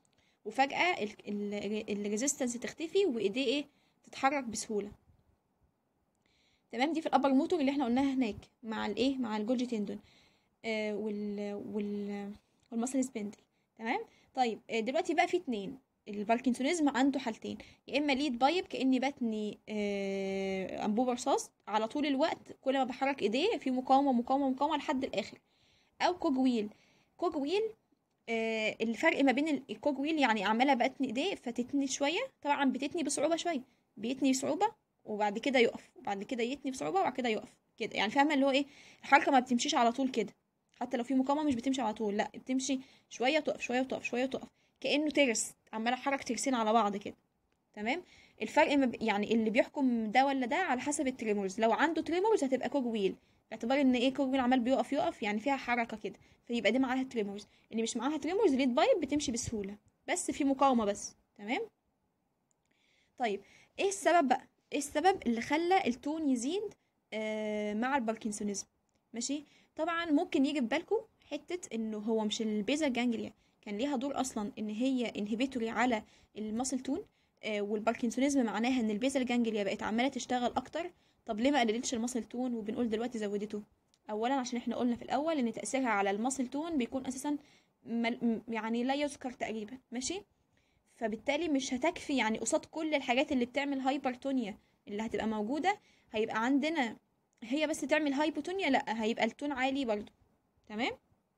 [SPEAKER 1] وفجاه الريزيستنس تختفي وايديه ايه تتحرك بسهوله تمام دي في الابر موتور اللي احنا قلناها هناك مع الايه مع الجولجي تندون آه وال وال والمسل سبندل تمام طيب آه دلوقتي بقى في اتنين الباركنسونيزم عنده حالتين يا اما ليد بايب كاني بتني آه انبوبه رصاص على طول الوقت كل ما بحرك ايديه في مقاومه مقاومه مقاومه لحد الاخر او كوج ويل كوج ويل آه الفرق ما بين الكوج ويل يعني عماله بتني ايديه فتتني شويه طبعا بتتني بصعوبه شويه بيتني بصعوبه وبعد كده يقف وبعد كده يتني بصعوبه وبعد كده يقف كده يعني فاهمه اللي هو ايه الحركه ما بتمشيش على طول كده حتى لو في مقاومه مش بتمشي على طول لا بتمشي شويه تقف شويه تقف شويه تقف كانه ترس عماله احرك ترسين على بعض كده تمام الفرق ما ب... يعني اللي بيحكم ده ولا ده على حسب التريمورز لو عنده تريمورز هتبقى كوج ويل باعتبار ان ايه كوج ويل عمال بيقف يقف يعني فيها حركه كده فيبقى دي معاها تريمورز اللي مش معاها تريمورز ليد بايب بتمشي بسهوله بس في مقاومه بس تمام طيب ايه السبب بقى ايه السبب اللي خلى التون يزيد آه مع الباركنسونيزم ماشي طبعا ممكن يجي في بالكم حته انه هو مش البيزا جانجليا كان ليها دور اصلا ان هي انهبيتوري على الماسل تون آه والباركنسونيزم معناها ان البيزا جانجليا بقت عماله تشتغل اكتر طب ليه ما قللتش الماسل تون وبنقول دلوقتي زودته اولا عشان احنا قلنا في الاول ان تاثيرها على الماسل تون بيكون اساسا مل... يعني لا يذكر تقريبا ماشي فبالتالي مش هتكفي يعني قصاد كل الحاجات اللي بتعمل هايبرتونيا اللي هتبقى موجوده هيبقى عندنا هي بس تعمل هايبوتونيا لا هيبقى التون عالي برضو تمام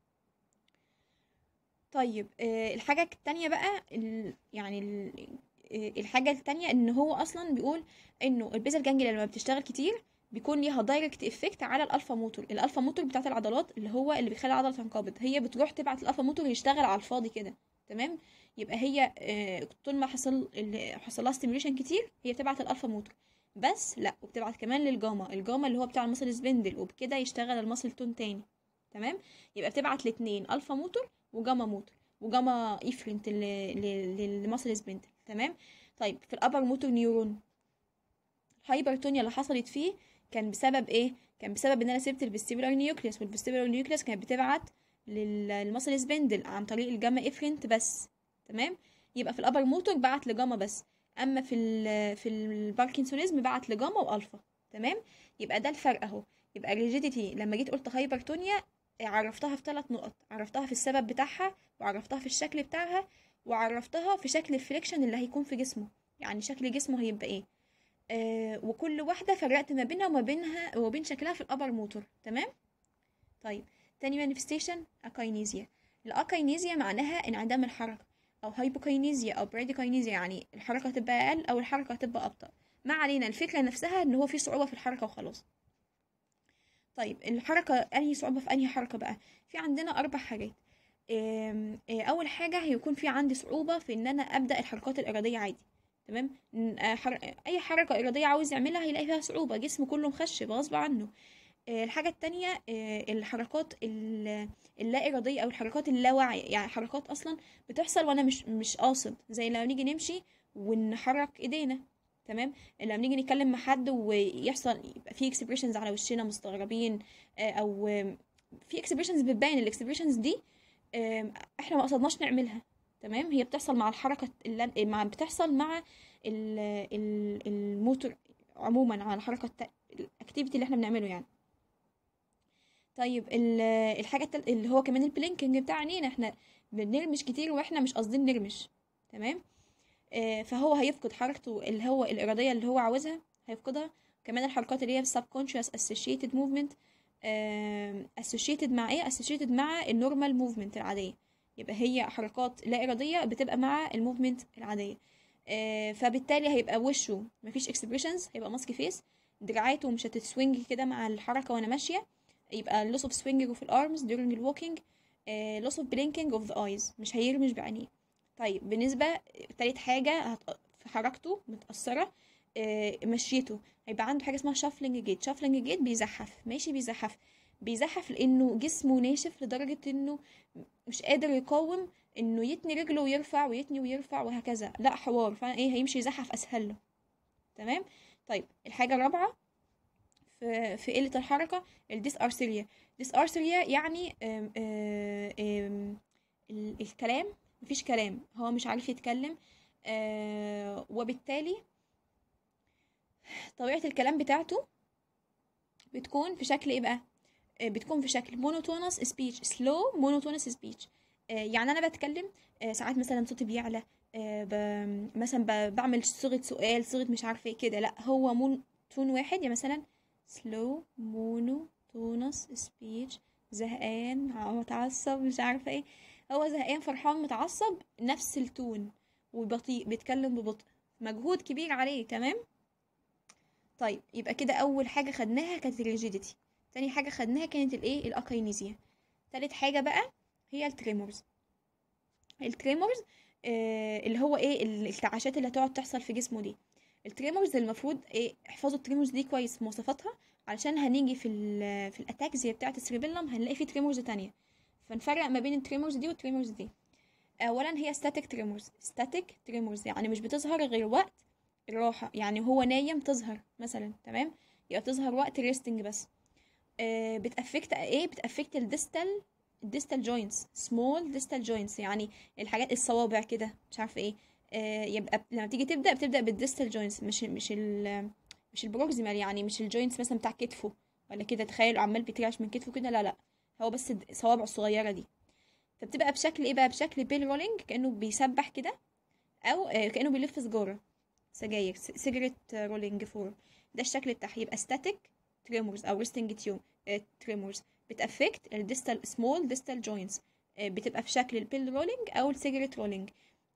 [SPEAKER 1] طيب آه الحاجه التانية بقى ال يعني ال آه الحاجه التانية ان هو اصلا بيقول انه البيزل جانجليا لما بتشتغل كتير بيكون ليها دايركت افكت على الالفا موتور الالفا موتور بتاعت العضلات اللي هو اللي بيخلي العضله تنقبض هي بتروح تبعت الالفا موتور يشتغل على الفاضي كده تمام يبقى هي آه طول ما حصل حصل لها ستيميوليشن كتير هي بتبعت الالفا موتور بس لا وبتبعت كمان للجاما الجاما اللي هو بتاع المصل سبندل وبكده يشتغل المصل تون تاني تمام يبقى بتبعت الاتنين الفا موتور وجاما موتور وجاما ايفرنت للمصل سبندل تمام طيب في الابر موتور نيورون الهايبرتونيا اللي حصلت فيه كان بسبب ايه كان بسبب ان انا سبت الفيستيبولار نيوكليوس والفيستيبولار نيوكليوس كانت بتبعت للمصل سبندل عن طريق الجاما افرنت بس تمام يبقى في الابر موتور بعت لجاما بس اما في ال في الباركنسونيزم بعت لجاما والفا تمام يبقى ده الفرق اهو يبقى الريجيديتي لما جيت قلت هايبرتونيا عرفتها في ثلاث نقط عرفتها في السبب بتاعها وعرفتها في الشكل بتاعها وعرفتها في شكل الفليكشن اللي هيكون في جسمه يعني شكل جسمه هيبقى ايه آه وكل واحده فرقت ما بينها وما بينها وبين شكلها في الابر موتور تمام طيب تاني مانيفستيشن اكاينيزيا الاكاينيزيا معناها انعدام الحركه او هايبوكاينيزيا او براديكاينيزيا يعني الحركه تبقى اقل او الحركه تبقى ابطا ما علينا الفكره نفسها ان هو في صعوبه في الحركه وخلاص طيب الحركه انهي صعوبه في انهي حركه بقى في عندنا اربع حاجات اول حاجه هيكون في عندي صعوبه في ان انا ابدا الحركات الاراديه عادي تمام اي حركه اراديه عاوز يعملها هيلاقي فيها صعوبه جسمه كله مخشب غصب عنه الحاجة التانية الحركات اللا إرادية أو الحركات اللاواعية يعني حركات أصلا بتحصل وأنا مش مش قاصد زي لما نيجي نمشي ونحرك إيدينا تمام لما نيجي نتكلم مع حد ويحصل يبقى في اكسبريشنز على وشنا مستغربين أو في اكسبريشنز بتبين الاكسبريشنز دي احنا ما قصدناش نعملها تمام هي بتحصل مع الحركة اللي مع بتحصل مع الموتور عموما على الحركة الاكتيفيتي اللي احنا بنعمله يعني طيب الحاجة التل... اللي هو كمان البلينكينج بتاع عينينا احنا بنرمش كتير واحنا مش قاصدين نرمش تمام آه فهو هيفقد حركته اللي هو الإرادية اللي هو عاوزها هيفقدها كمان الحركات اللي هي subconscious associated movement آه associated مع ايه associated مع النورمال movement العادية يبقى هي حركات لا إرادية بتبقى مع الموفمنت العادية آه فبالتالي هيبقى وشه مفيش expressions هيبقى ماسك فيس دراعاته مش هتتسوينج كده مع الحركة وانا ماشية يبقى loss of swinging of the arms during the walking uh, loss of blinking of the eyes مش هيرمش بعينيه طيب بالنسبة تالت حاجة هت... في حركته متأثرة uh, مشيته هيبقى عنده حاجة اسمها shuffling gait shuffling gait بيزحف ماشي بيزحف بيزحف لأنه جسمه ناشف لدرجة إنه مش قادر يقاوم إنه يتني رجله ويرفع ويتني ويرفع وهكذا لا حوار فأنا إيه هيمشي يزحف أسهل له تمام طيب الحاجة الرابعة في في قلة الحركة الديس ارثريا ديس ارثريا يعني آم آم آم الكلام مفيش كلام هو مش عارف يتكلم آه وبالتالي طبيعة الكلام بتاعته بتكون في شكل ايه بقى آه، بتكون في شكل monotonous speech slow monotonous speech آه، يعني انا بتكلم آه، ساعات مثلا صوتي بيعلى آه، ب... مثلا ب... بعمل صيغة سؤال صيغة مش عارفة ايه كده لا هو مون تون واحد يعني مثلا slow monotonous speech زهقان متعصب مش عارفة ايه هو زهقان فرحان متعصب نفس التون وبطيء بيتكلم ببطء مجهود كبير عليه تمام طيب يبقى كده اول حاجه خدناها كانت الريجيديتي تاني حاجه خدناها كانت الايه الاكاينيزيا تالت حاجه بقى هي التريمورز التريمورز آه اللي هو ايه الارتعاشات اللي هتقعد تحصل في جسمه دي التريمورز المفروض ايه احفظوا التريمورز دي كويس مواصفاتها علشان هنيجي في ال في الاتاكزيا بتاعه السريبيلم هنلاقي في تريمورز تانية فنفرق ما بين التريمورز دي والتريمورز دي اولا هي ستاتيك تريمورز ستاتيك تريمورز يعني مش بتظهر غير وقت الراحة يعني هو نايم تظهر مثلا تمام يبقى تظهر وقت ريستنج بس آه بتأفكت ايه بتأفكت الديستال الديستال جوينتس سمول ديستال جوينتس يعني الحاجات الصوابع كده مش عارفه ايه آه يبقى لما تيجي تبدأ بتبدأ بالديستال جوينتس مش مش ال مش البروكسيمال يعني مش الجوينتس مثلا بتاع كتفه ولا كده تخيل عمال بيترعش من كتفه كده لا لا هو بس الصوابع الصغيرة دي فبتبقى بشكل ايه بقى بشكل بيل رولينج كأنه بيسبح كده او آه كأنه بيلف سجارة سجاير سيجرت رولينج فورم ده الشكل بتاعها يبقى ستاتيك تريمورز او ريستنج تيوم تريمورز بتافكت الديستال سمول ديستال جوينتس بتبقى في شكل البيل رولينج او السيجرت رولينج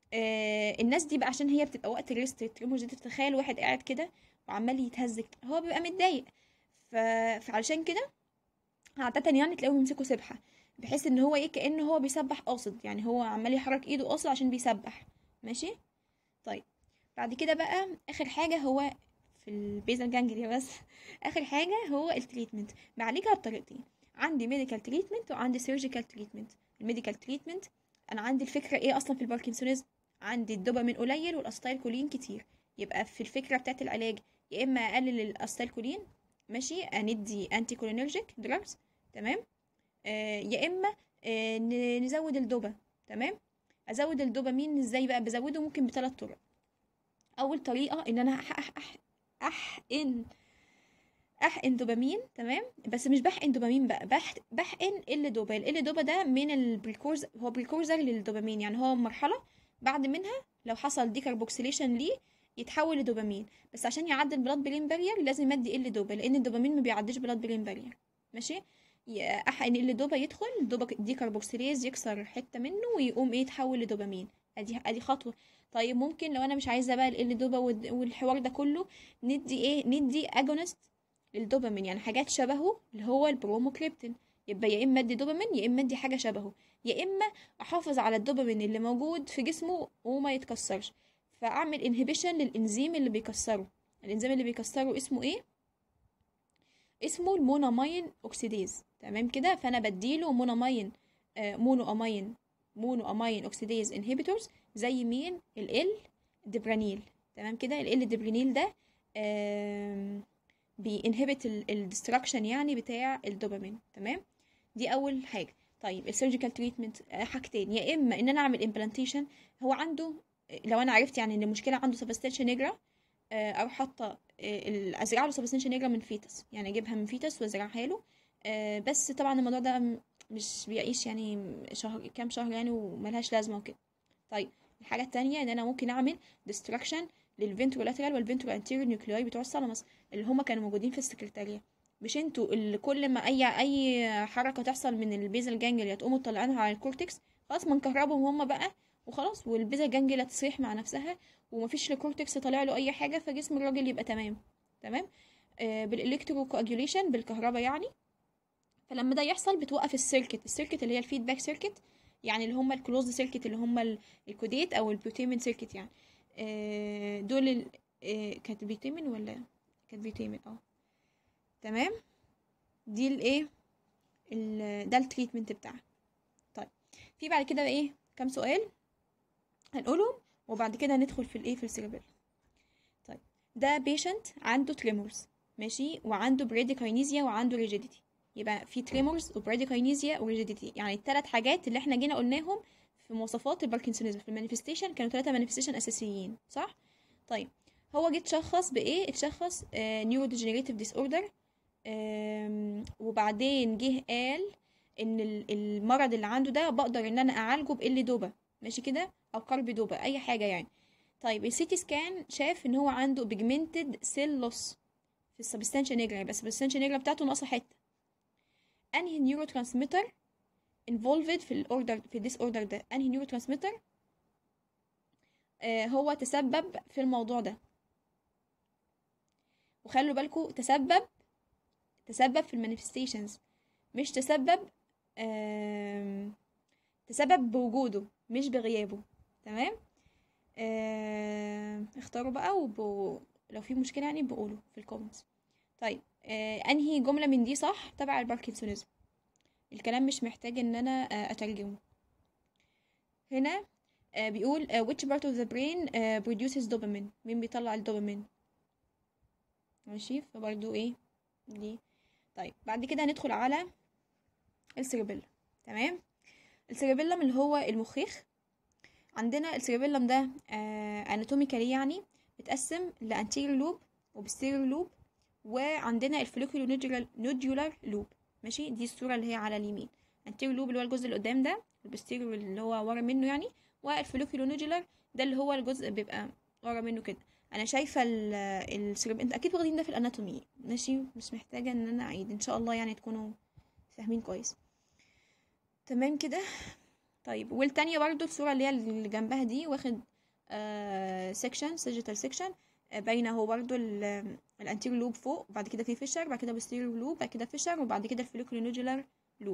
[SPEAKER 1] الناس دي بقى عشان هي بتبقى وقت الريست التريمورز دي تتخيل واحد قاعد كده وعمال يتهز هو بيبقى متضايق ف... فعلشان كده عادة يعني تلاقيهم يمسكوا سبحة بحيث ان هو ايه كأنه هو بيسبح قاصد يعني هو عمال يحرك ايده قاصد عشان بيسبح ماشي طيب بعد كده بقى اخر حاجه هو في البيزل جانجليا بس اخر حاجه هو التريتمنت بعالجها بطريقتين عندي ميديكال تريتمنت وعندي سيرجيكال تريتمنت الميديكال تريتمنت انا عندي الفكره ايه اصلا في الباركنسونيزم عندي الدوبامين قليل والاستايل كولين كتير يبقى في الفكره بتاعت العلاج يا اما اقلل الاستايل كولين ماشي اندي انتي كولينرجيك دراجز تمام آه يا اما آه نزود الدوبا تمام ازود الدوبامين ازاي بقى بزوده ممكن بثلاث طرق اول طريقه ان انا أح أح أح احقن احقن دوبامين تمام بس مش بحقن دوبامين بقى بح بحقن ال دوبا ال دوبا ده من البريكورز هو بريكورزر للدوبامين يعني هو مرحله بعد منها لو حصل ديكربوكسيليشن ليه يتحول لدوبامين بس عشان يعدي البلاد برين بارير لازم ادي ال دوبا لان الدوبامين ما بيعديش بلاد برين بارير ماشي احقن ال دوبا يدخل الدوبا ديكربوكسيليز يكسر حته منه ويقوم ايه يتحول لدوبامين ادي ادي خطوه طيب ممكن لو انا مش عايزه بقى ال دوبا والحوار ده كله ندي ايه ندي اجونست للدوبامين يعني حاجات شبهه اللي هو البروموكريبتين يبقى يا اما ادي دوبامين يا اما ادي حاجه شبهه يا اما احافظ على الدوبامين اللي موجود في جسمه وما يتكسرش فاعمل انهبيشن للانزيم اللي بيكسره الانزيم اللي بيكسره اسمه ايه اسمه المونامين اوكسيديز تمام كده فانا بديله مونامين آه مونو امين مونو امين اوكسيديز انهبيتورز زي مين ال ديبرانيل تمام كده ال ديبرانيل ده بينهبت الديستراكشن يعني بتاع الدوبامين تمام دي اول حاجه طيب السيرجيكال تريتمنت حاجتين يا اما ان انا اعمل امبلانتيشن هو عنده لو انا عرفت يعني ان المشكله عنده سبستانشا نيجرا او حاطه ازرع له سبستانشا نيجرا من فيتس يعني اجيبها من فيتس وازرعها له بس طبعا الموضوع ده مش بيعيش يعني شهر كام شهر يعني وملهاش لازمه وكده طيب الحاجه التانية ان انا ممكن اعمل ديستراكشن للفنترولاترال والفنترو انتيريور نيوكلياي بتوع الثالاموس اللي هما كانوا موجودين في السكرتاريه مش انتوا اللي كل ما اي اي حركه تحصل من البيزل جانجليا تقوموا تطلعينها على الكورتكس خلاص ما نكهربهم هما بقى وخلاص والبيزل جانجليا تصيح مع نفسها ومفيش الكورتكس طالع له اي حاجه فجسم الراجل يبقى تمام تمام آه بالالكترو كواجوليشن بالكهرباء يعني فلما ده يحصل بتوقف السيركت السيركت اللي هي الفيدباك سيركت يعني اللي هم الكلوز سيركت اللي هم الكوديت او البيوتيمين سيركت يعني آه دول ال... آه كانت بيوتيمين ولا كانت بيوتيمين اه تمام دي الايه ده التريتمنت بتاعها طيب في بعد كده ايه كام سؤال هنقولهم وبعد كده ندخل في الايه في السيربيل طيب ده بيشنت عنده تريمورز ماشي وعنده بريديكاينيزيا وعنده ريجيديتي يبقى في تريمورز وبراديكاينيزيا وريجيديتي يعني الثلاث حاجات اللي احنا جينا قلناهم في في مواصفات الباركنسونيزم في المانيفستيشن كانوا ثلاثة مانيفستيشن اساسيين صح طيب هو جه اتشخص بايه اتشخص نيورو ديجنريتيف ديس اوردر وبعدين جه قال ان ال- المرض اللي عنده ده بقدر ان انا اعالجه بال دوبا ماشي كده او قرب دوبا اي حاجه يعني طيب السيتي سكان شاف ان هو عنده بيجمنتد سيل لوس في السبستانشا نيجرا بس السبستانشا نيجرا بتاعته ناقصه حته انهي نيورو ترانسميتر involved في الاوردر في الديس اوردر ده انهي نيورو ترانسميتر آه هو تسبب في الموضوع ده وخلوا بالكم تسبب تسبب في المانيفستيشنز مش تسبب آم، تسبب بوجوده مش بغيابه تمام آم، اختاروا بقى وبو... لو في مشكلة يعني بقولوا في الكومنتس طيب آه، انهي جملة من دي صح تبع الباركنسونيزم الكلام مش محتاج ان انا آه، اترجمه هنا آه، بيقول آه، which part of the brain آه، produces dopamine مين بيطلع الدوبامين ماشي فبرضو ايه دي طيب بعد كده هندخل على السيربيلم تمام السيربيلم اللي هو المخيخ عندنا السيربيلم ده اناتوميكالي يعني متقسم لانتيريور لوب وبستيريور لوب وعندنا الفوليكولو نودولار نودولار لوب ماشي دي الصوره اللي هي على اليمين انتيريور لوب اللي هو الجزء اللي قدام ده والبستيريور اللي هو ورا منه يعني والفوليكولو نودولار ده اللي هو الجزء بيبقى ورا منه كده انا شايفه السيرب انت اكيد واخدين ده في الاناتومي ماشي مش محتاجه ان انا اعيد ان شاء الله يعني تكونوا فاهمين كويس تمام كده طيب والتانية برضو الصورة اللي هي اللي جنبها دي واخد سيكشن سيجيتال سيكشن باينة اهو برضو الانتيريور لوب فوق وبعد كده في فيشر بعد كده بوستيريور لوب بعد كده فيشر وبعد كده الفوليكولونودولار لوب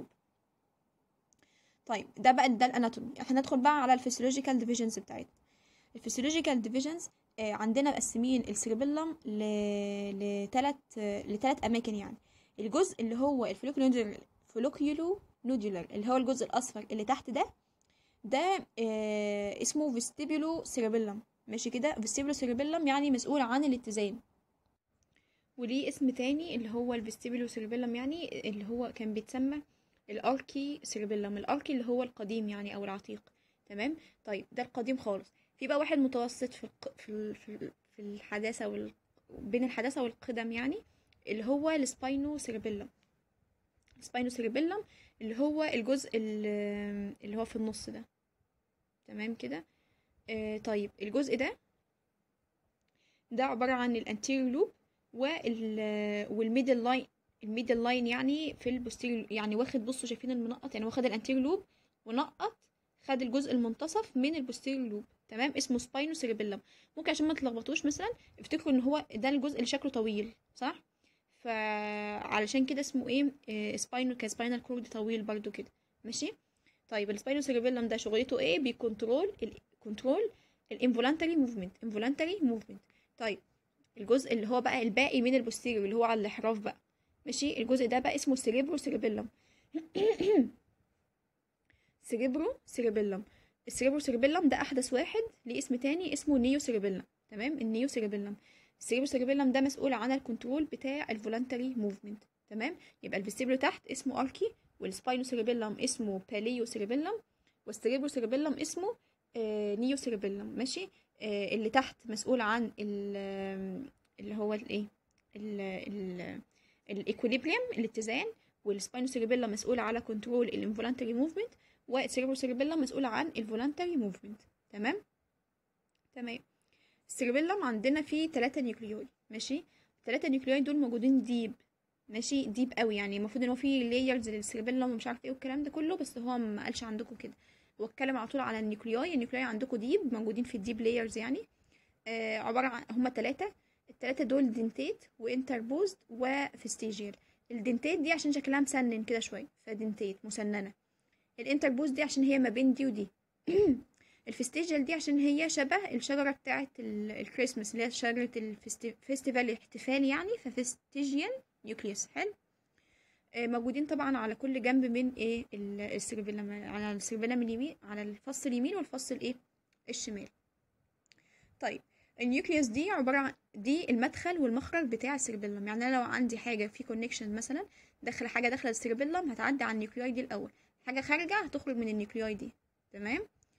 [SPEAKER 1] طيب ده بقى ده الاناتومي احنا ندخل بقى على الفسيولوجيكال ديفيجنز بتاعتنا الفسيولوجيكال ديفيجنز عندنا مقسمين السيربيلم ل... لتلات لتلات اماكن يعني الجزء اللي هو الفوليكولونودولار فوليكولو نودولار اللي هو الجزء الاصفر اللي تحت ده ده آه اسمه فيستيبولو سيربيلم ماشي كده فيستيبولو سيربيلم يعني مسؤول عن الاتزان وليه اسم تاني اللي هو الفيستيبولو سيربيلم يعني اللي هو كان بيتسمى الاركي سيربيلم الاركي اللي هو القديم يعني او العتيق تمام طيب ده القديم خالص في بقى واحد متوسط في الق... في ال... في, ال... في الحداثه وال... بين الحداثه والقدم يعني اللي هو السباينو سيربيلم السباينو سيربيلم اللي هو الجزء اللي, اللي هو في النص ده تمام كده آه طيب الجزء ده ده عبارة عن الانتيريور لوب وال والميدل لاين الميدل لاين يعني في البوستيريور يعني واخد بصوا شايفين المنقط يعني واخد الانتيريور لوب ونقط خد الجزء المنتصف من البوستيريور لوب تمام اسمه سباينو سيربيلم ممكن عشان ما تلخبطوش مثلا افتكروا ان هو ده الجزء اللي شكله طويل صح فعلشان كده اسمه ايه, إيه سباينو كسباينال كورد طويل برضو كده ماشي طيب السباينو سيربيلم ده شغلته ايه بيكنترول الكنترول الانفولانتري موفمنت انفولانتري موفمنت طيب الجزء اللي هو بقى الباقي من البوستيريور اللي هو على الاحراف بقى ماشي الجزء ده بقى اسمه سيريبرو سيربيلم سيريبرو سيربيلم السيريبرو سيربيلم ده احدث واحد ليه اسم تاني اسمه نيو سيربيلم تمام النيو سيربيلم السيريبرو سيربيلم ده مسؤول عن الكنترول بتاع الفولنتري موفمنت تمام يبقى الفيستيبلو تحت اسمه اركي والسباينو سيربيلم اسمه باليو سيربيلم والسيريبرو سيربيلم اسمه آه نيو سيربيلم ماشي آه اللي تحت مسؤول عن اللي هو الايه الايكوليبريم الاتزان والسباينو سيربيلم مسؤول على كنترول الانفولنتري موفمنت والسيريبرو سيربيلم مسؤول عن الفولنتري موفمنت تمام تمام السيربيلم عندنا فيه ثلاثة نيوكليوي ماشي الثلاثة نيوكليوي دول موجودين ديب ماشي ديب قوي يعني المفروض ان هو فيه لايرز للسيربيلم ومش عارف ايه والكلام ده كله بس هو ما قالش عندكم كده هو اتكلم على طول على النيوكليوي النيوكليوي عندكم ديب موجودين في الديب لايرز يعني آه عبارة عن هما ثلاثة الثلاثة دول دنتيت وانتربوزد وفستيجيال الدنتيت دي عشان شكلها مسنن كده شوية فدنتيت مسننة الانتربوز دي عشان هي ما بين دي ودي الفستيجيال دي عشان هي شبه الشجرة بتاعة الكريسماس اللي هي شجرة الفستيفال الاحتفال يعني ففستيجيال نيوكليوس حلو آه موجودين طبعا على كل جنب من ايه السيربيلم على السيربيلم اليمين على الفص اليمين والفص الايه الشمال طيب النيوكليوس دي عبارة عن دي المدخل والمخرج بتاع السيربيلم يعني انا لو عندي حاجة في كونكشن مثلا داخل حاجة داخل السيربيلم هتعدي على النيوكليوي دي الاول حاجة خارجة هتخرج من النيوكليوي دي تمام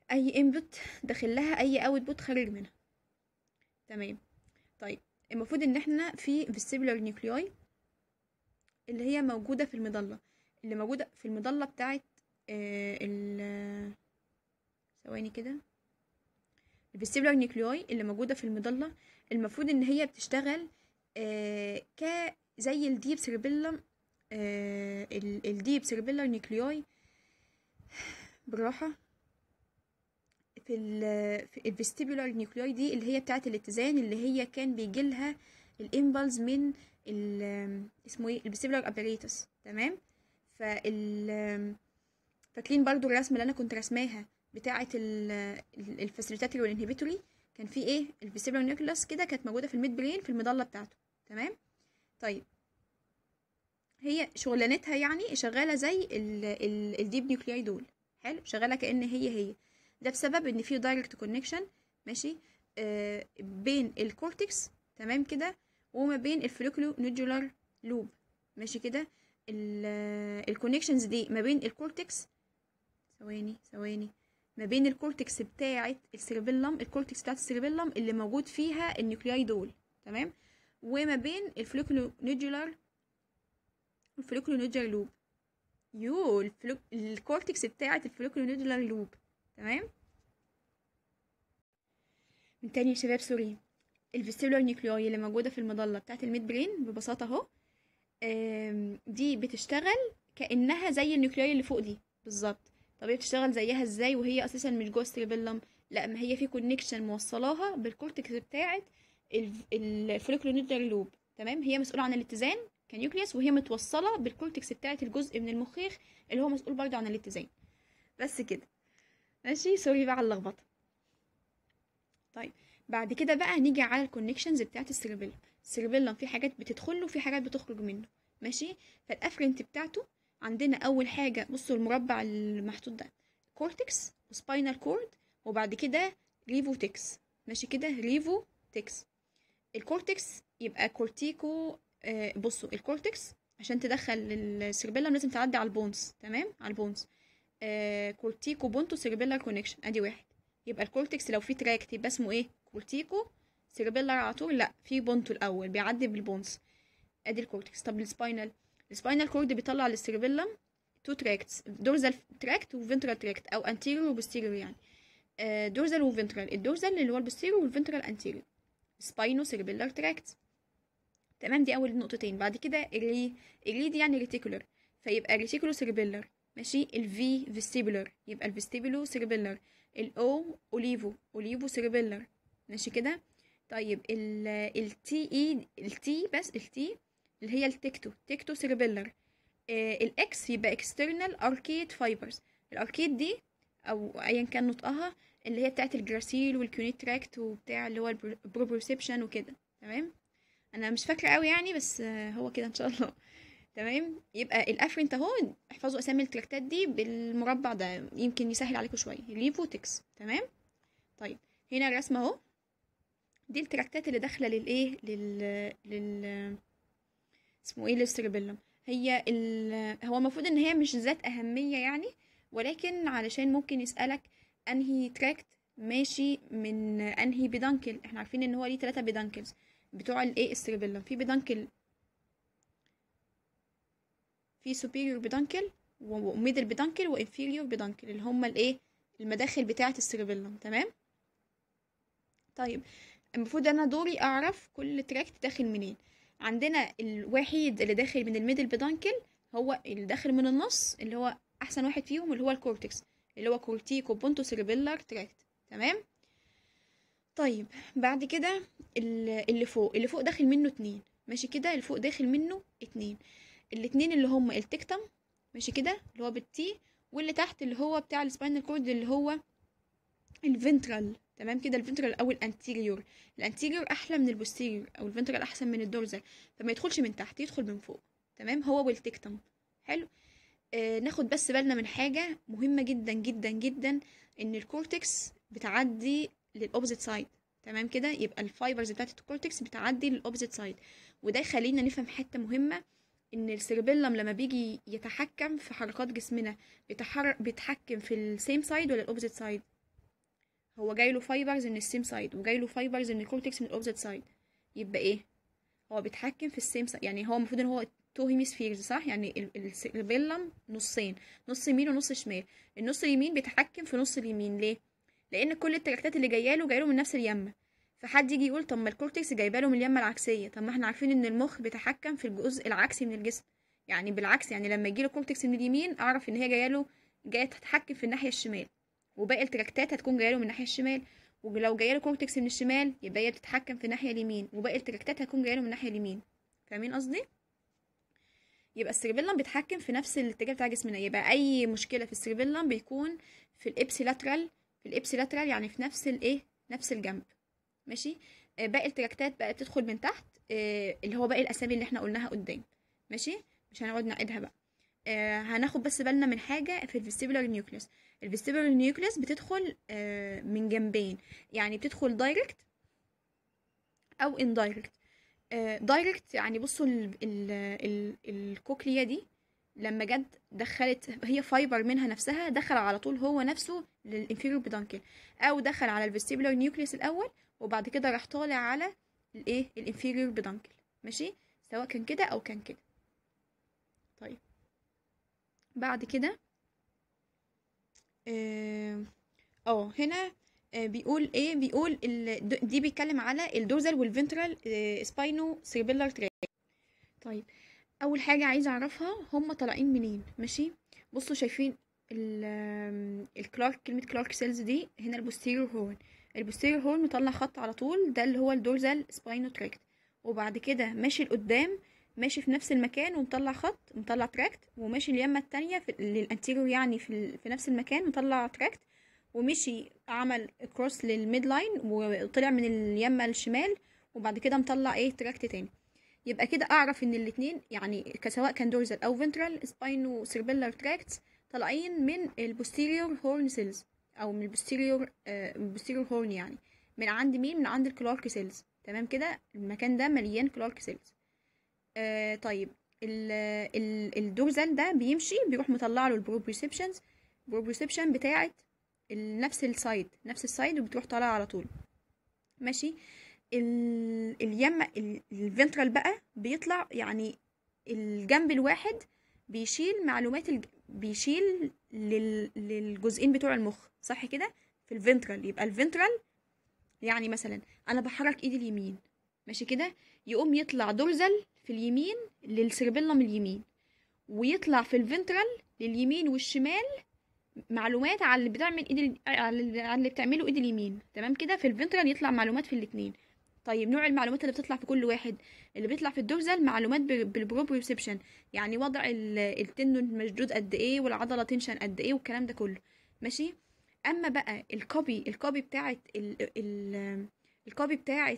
[SPEAKER 1] اي انبوت داخل لها اي اوتبوت خارج منها تمام طيب المفروض ان احنا في vestibular nuclei اللي هي موجودة في المظلة اللي موجودة في المظلة بتاعت آه ال ثواني كده الفيستيبولار نيوكليوي اللي موجودة في المظلة المفروض ان هي بتشتغل آه ك زي الديب سيربيلم آه الديب سيربيلار نيوكليوي بالراحة في ال في الفيستيبولار نيوكليوي دي اللي هي بتاعة الاتزان اللي هي كان بيجيلها الامبلز من ال اسمه ايه الفيستيبولار اباريتس تمام فال فاكرين برضو الرسمة اللي انا كنت رسماها بتاعة الفاسيليتاتوري والانهبيتوري كان في ايه الفيستيبولار نيوكليوس كده كانت موجودة في الميد برين في المظلة بتاعته تمام طيب هي شغلانتها يعني شغالة زي الديب نيوكلياي دول حلو شغالة كأن هي هي ده بسبب ان في دايركت كونكشن ماشي آه بين الكورتكس تمام كده وما بين الفوليكولو نودولار لوب ماشي كده الكونكشنز دي ما بين الكورتكس ثواني ثواني ما بين الكورتكس بتاعه السيربيلم الكورتكس بتاعه السيربيلم اللي موجود فيها النيوكلياي دول تمام وما بين الفوليكولو نودولار الفوليكولو نودولار لوب يو الفلوك... الكورتكس بتاعه الفوليكولو نودولار لوب تمام من تاني يا شباب سوري الفيستيبولار نيوكليوي اللي موجوده في المظله بتاعه الميد برين ببساطه اهو دي بتشتغل كانها زي النيوكليوي اللي فوق دي بالظبط طب هي بتشتغل زيها ازاي وهي اساسا مش جوه السيربيلم لا ما هي في كونكشن موصلاها بالكورتكس بتاعه الفوليكولونيدر لوب تمام هي مسؤوله عن الاتزان كنيوكليوس وهي متوصله بالكورتكس بتاعه الجزء من المخيخ اللي هو مسؤول برضه عن الاتزان بس كده ماشي سوري بقى على اللخبطه طيب بعد كده بقى نيجي على الكونكشنز بتاعه السيربيلم السيربيلم في حاجات بتدخل له وفي حاجات بتخرج منه ماشي فالافرنت بتاعته عندنا اول حاجه بصوا المربع المحطوط ده كورتكس وسباينال كورد وبعد كده ريفوتكس ماشي كده ريفوتكس الكورتكس يبقى كورتيكو آه بصوا الكورتكس عشان تدخل السيربيلم لازم تعدي على البونز تمام على البونز آه كورتيكو بونتو سيربيلار كونكشن ادي واحد يبقى الكورتكس لو في تراكت يبقى اسمه ايه كورتيكو سيربيلار على طول لا في بونتو الاول بيعدي بالبونز ادي الكورتكس طب السباينال السباينال كورد بيطلع للسيربيلم تو تراكتس دورزال تراكت وفنترال تراكت او انتيريور وبوستيريور يعني آه دورزال وفنترال الدورزال اللي هو البوستيريور والفنترال انتيريور سباينو سيربيلار تراكت تمام دي اول نقطتين بعد كده الري الري دي يعني ريتيكولر فيبقى ريتيكولو سيربيلر ماشي الفي فيستيبولر يبقى الفيستيبولو سيربيلر الاو اوليفو اوليفو سيربيلر ماشي كده طيب ال التي اي التي بس التي اللي هي التكتو تكتو سيربيلر آه الاكس يبقى اكسترنال اركيد فايبرز الاركيد دي او ايا كان نطقها اللي هي بتاعت الجراسيل والكيونيت تراكت وبتاع اللي هو البروبرسبشن وكده تمام انا مش فاكره قوي يعني بس هو كده ان شاء الله تمام يبقى الافرنت اهو احفظوا اسامي التراكتات دي بالمربع ده يمكن يسهل عليكم شويه ليفوتكس تمام طيب هنا الرسمه اهو دي التراكتات اللي داخله للايه لل لل اسمه ايه للسيربيلم هي ال... هو المفروض ان هي مش ذات اهميه يعني ولكن علشان ممكن يسالك انهي تراكت ماشي من انهي بيدانكل احنا عارفين ان هو ليه ثلاثة بيدانكلز بتوع الايه السيربيلم في بيدانكل في superior بيدانكل وميدل بيدانكل وانفيريور بيدانكل اللي هما الايه المداخل بتاعه السيربيلم تمام طيب المفروض انا دوري اعرف كل تراكت داخل منين عندنا الوحيد اللي داخل من الميدل بيدانكل هو اللي داخل من النص اللي هو احسن واحد فيهم اللي هو الكورتكس اللي هو كورتيكو بونتو سيربيلار تراكت تمام طيب بعد كده اللي فوق اللي فوق داخل منه اتنين ماشي كده اللي فوق داخل منه اتنين الاتنين اللي هما التكتم ماشي كده اللي هو بالتي واللي تحت اللي هو بتاع السباينال كورد اللي هو الفنترال تمام كده الفنترال او الانتيريور الانتيريور احلى من البوستيريور او الفنترال احسن من الدورزال فما يدخلش من تحت يدخل من فوق تمام هو والتكتم حلو آه ناخد بس بالنا من حاجه مهمه جدا جدا جدا ان الكورتكس بتعدي للاوبزيت سايد تمام كده يبقى الفايبرز بتاعت الكورتكس بتعدي للاوبزيت سايد وده يخلينا نفهم حته مهمه ان السيربيلم لما بيجي يتحكم في حركات جسمنا بيتحر... بيتحكم في السيم سايد ولا الاوبزيت سايد هو جاي له فايبرز من السيم سايد وجاي له فايبرز من الكورتكس من الاوبزيت سايد يبقى ايه هو بيتحكم في السيم سايد يعني هو المفروض ان هو تو هيميسفيرز صح يعني السيربيلم نصين نص يمين ونص شمال النص اليمين بيتحكم في نص اليمين ليه لان كل التراكتات اللي جايه له جايه له من نفس اليمه فحد يجي يقول طب ما الكورتكس جايبه له من اليمه العكسيه طب ما احنا عارفين ان المخ بيتحكم في الجزء العكسي من الجسم يعني بالعكس يعني لما يجي له كورتكس من اليمين اعرف ان هي جايه له جايه تتحكم في الناحيه الشمال وباقي التراكتات هتكون جايه له من الناحيه الشمال ولو جايه له كورتكس من الشمال يبقى هي بتتحكم في الناحيه اليمين وباقي التراكتات هتكون جايه له من الناحيه اليمين فاهمين قصدي يبقى السيربيلم بيتحكم في نفس الاتجاه بتاع جسمنا يبقى اي مشكله في السيربيلم بيكون في الابسيلاترال في الابسيلاترال يعني في نفس الايه نفس الجنب ماشي آه باقي التراكتات بقى تدخل من تحت آه اللي هو باقي الاسامي اللي احنا قلناها قدام ماشي مش هنقعد نعيدها بقى آه هناخد بس بالنا من حاجه في الفيستيبولار نيوكليوس الفيستيبولار نيوكليوس بتدخل آه من جنبين يعني بتدخل دايركت او اندايركت دايركت يعني بصوا ال ال ال الكوكليا دي لما جت دخلت هي فايبر منها نفسها دخل على طول هو نفسه للانفيريور بيدانكل او دخل على الفيستيبولار نيوكليوس الاول وبعد كده راح طالع على الايه الانفيريور بيدانكل ماشي سواء كان كده او كان كده طيب بعد كده اه هنا بيقول ايه بيقول دي بيتكلم على الدورزال والفنترال سباينو سيربيلار تراك طيب اول حاجه عايزه اعرفها هم طالعين منين ماشي بصوا شايفين الكلارك كلمه كلارك سيلز دي هنا البوستيريور هورن البوستيريور هورن مطلع خط على طول ده اللي هو الدورزال سباينو تراكت وبعد كده ماشي لقدام ماشي في نفس المكان ومطلع خط مطلع تراكت وماشي اليمه التانية في للانتيريور يعني في, في نفس المكان مطلع تراكت ومشي عمل كروس للميد لاين وطلع من اليمه الشمال وبعد كده مطلع ايه تراكت تاني يبقى كده اعرف ان الاتنين يعني سواء كان دورزال او فنترال سباينو سيربيلار تراكتس طالعين من البوستيريور هورن سيلز او من البوستيريور آه البوستيريور هورن يعني من عند مين من عند الكلارك سيلز تمام كده المكان ده مليان كلارك سيلز آه طيب الدورزال ده بيمشي بيروح مطلع له البروبريسبشنز البروبريسبشن بتاعت نفس السايد نفس السايد وبتروح طالعه على طول ماشي اليمة الفنترال بقى بيطلع يعني الجنب الواحد بيشيل معلومات الج... بيشيل لل... للجزئين بتوع المخ صح كده في الفنترال يبقى الفنترال يعني مثلا انا بحرك ايدي اليمين ماشي كده يقوم يطلع دورزل في اليمين للسيربيلم اليمين ويطلع في الفنترال لليمين والشمال معلومات على اللي بتعمل ايد على اللي بتعمله ايد اليمين تمام كده في الفنترال يطلع معلومات في الاثنين طيب نوع المعلومات اللي بتطلع في كل واحد اللي بيطلع في الدورزال معلومات بالبروبريسبشن يعني وضع التندون مشدود قد ايه والعضله تنشن قد ايه والكلام ده كله ماشي اما بقى الكوبي الكوبي بتاعت ال ال الكوبي بتاعت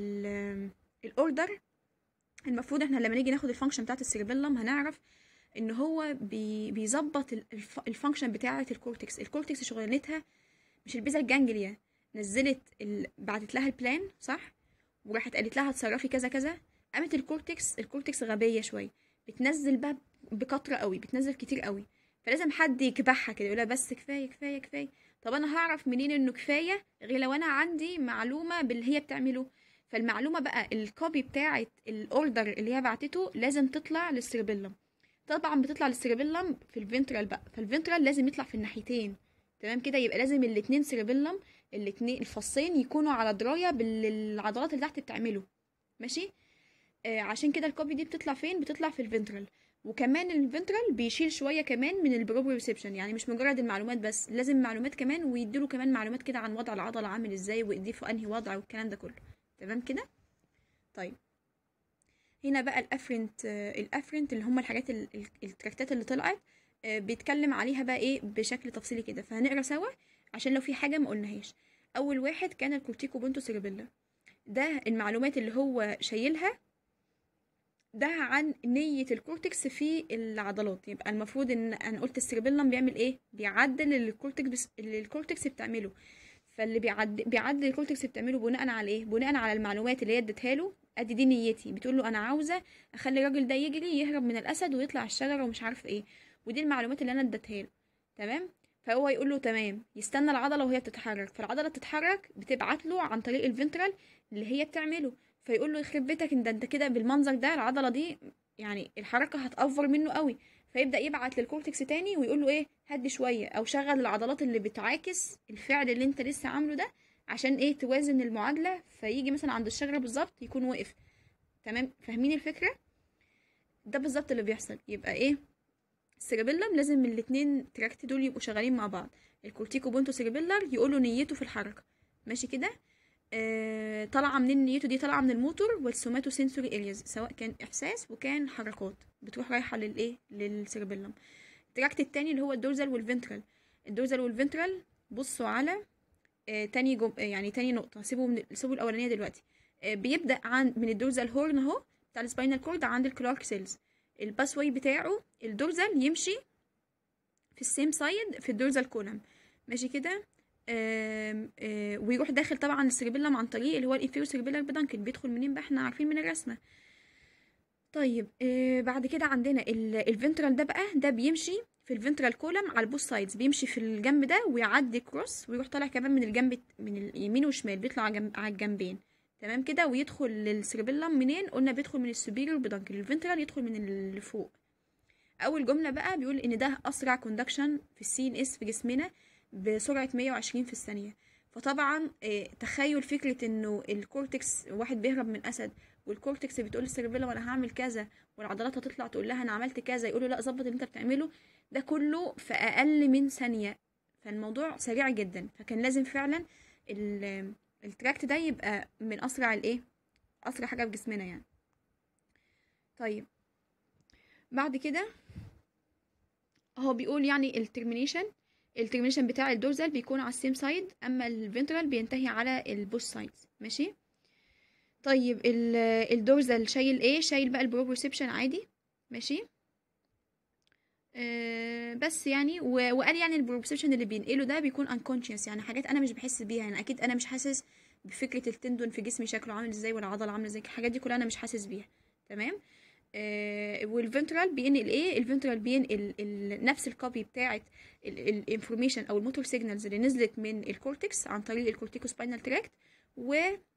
[SPEAKER 1] الاوردر المفروض احنا لما نيجي ناخد الفانكشن بتاعت السيربيلم هنعرف ان هو بي بيظبط الفانكشن بتاعه الكورتكس الكورتكس شغلانتها مش البيزا الجانجليا نزلت ال... بعتت لها البلان صح وراحت قالت لها اتصرفي كذا كذا قامت الكورتكس الكورتكس غبيه شويه بتنزل بقى بكتره قوي بتنزل كتير قوي فلازم حد يكبحها كده يقولها بس كفايه كفايه كفايه طب انا هعرف منين انه كفايه غير لو انا عندي معلومه باللي هي بتعمله فالمعلومه بقى الكوبي بتاعه الاوردر اللي هي بعتته لازم تطلع للسيربيلم طبعا بتطلع للسيربيلم في الفنترال بقى فالفنترال لازم يطلع في الناحيتين تمام كده يبقى لازم الاتنين سيربيلم الاتنين الفصين يكونوا على درايه بالعضلات اللي تحت بتعمله ماشي آه عشان كده الكوبي دي بتطلع فين بتطلع في الفنترال وكمان الفنترال بيشيل شويه كمان من البروبريسبشن يعني مش مجرد المعلومات بس لازم معلومات كمان ويديله كمان معلومات كده عن وضع العضله عامل ازاي وايديه في انهي وضع والكلام ده كله تمام كده طيب هنا بقى الافرنت الافرنت اللي هم الحاجات التراكتات اللي طلعت بيتكلم عليها بقى ايه بشكل تفصيلي كده فهنقرا سوا عشان لو في حاجه ما قلناهاش اول واحد كان الكورتيكو بونتو سيربيلا ده المعلومات اللي هو شايلها ده عن نية الكورتكس في العضلات يبقى المفروض ان انا قلت السيربيلم بيعمل ايه بيعدل اللي الكورتكس اللي الكورتكس بتعمله فاللي بيعدل بيعدل الكورتكس بتعمله بناء على ايه بناء على المعلومات اللي هي اديتها له ادي دي نيتي بتقول له انا عاوزه اخلي الراجل ده يجري يهرب من الاسد ويطلع الشجره ومش عارف ايه ودي المعلومات اللي انا اديتها له تمام فهو يقول له تمام يستنى العضله وهي بتتحرك فالعضله بتتحرك بتبعت له عن طريق الفنترال اللي هي بتعمله فيقول له يخرب بيتك انت انت كده بالمنظر ده العضله دي يعني الحركه هتأفور منه قوي فيبدا يبعت للكورتكس تاني ويقول له ايه هدي شويه او شغل العضلات اللي بتعاكس الفعل اللي انت لسه عامله ده عشان ايه توازن المعادله فيجي مثلا عند الشجره بالظبط يكون وقف تمام فاهمين الفكره ده بالظبط اللي بيحصل يبقى ايه السيربيلم لازم الاتنين تراكت دول يبقوا شغالين مع بعض الكورتيكو بونتو سيربيلر يقولوا نيته في الحركه ماشي كده آه طالعه منين نيته دي طالعه من الموتور والسوماتو سنسوري ارياز سواء كان احساس وكان حركات بتروح رايحه للايه للسيربيلم التراكت التاني اللي هو الدورزال والفنترال الدورزال والفنترال بصوا على آه تاني جم... آه يعني تاني نقطه سيبوا من سيبوا الاولانيه دلوقتي آه بيبدا عن من الدورزال هورن اهو بتاع السباينال كورد عند الكلارك سيلز الباسواي بتاعه الدورزال يمشي في السيم سايد في الدورزال كولم ماشي كده آم، آه، ويروح داخل طبعا السيربيلم عن طريق اللي هو الانفيرو سيربيلر بدانكل بيدخل منين بقى احنا عارفين من الرسمه طيب آه بعد كده عندنا الفنترال ده بقى ده بيمشي في الفنترال كولم على البوث سايدز بيمشي في الجنب ده ويعدي كروس ويروح طالع كمان من الجنب من اليمين والشمال بيطلع على جنب- على الجنبين تمام كده ويدخل للسيربيلم منين قلنا بيدخل من السوبيريور بدانكل الفنترال يدخل من اللي فوق اول جمله بقى بيقول ان ده اسرع كوندكشن في السي ان اس في جسمنا بسرعه 120 في الثانيه فطبعا آه، تخيل فكره انه الكورتكس واحد بيهرب من اسد والكورتكس بتقول للسيربيلم انا هعمل كذا والعضلات هتطلع تقول لها انا عملت كذا يقولوا لا ظبط اللي انت بتعمله ده كله في اقل من ثانيه فالموضوع سريع جدا فكان لازم فعلا ال- التراكت ده يبقى من اسرع الايه اسرع حاجه في جسمنا يعني طيب بعد كده هو بيقول يعني الترمينيشن الترمينيشن بتاع الدورزال بيكون على السيم سايد اما الفنترال بينتهي على البوث سايدز ماشي طيب ال- الدورزال شايل ايه شايل بقى البروبرسبشن عادي ماشي آه بس يعني و- وقال يعني البروبرسبشن اللي بينقله ده بيكون unconscious يعني حاجات انا مش بحس بيها يعني اكيد انا مش حاسس بفكره التندون في جسمي شكله عامل ازاي والعضله عامله ازاي الحاجات دي كلها انا مش حاسس بيها تمام آه والفنترال بينقل ايه الفنترال بينقل ال- نفس الكوبي بتاعه الانفورميشن او الموتور سيجنالز اللي نزلت من الكورتكس عن طريق الكورتيكو سباينال تراكت و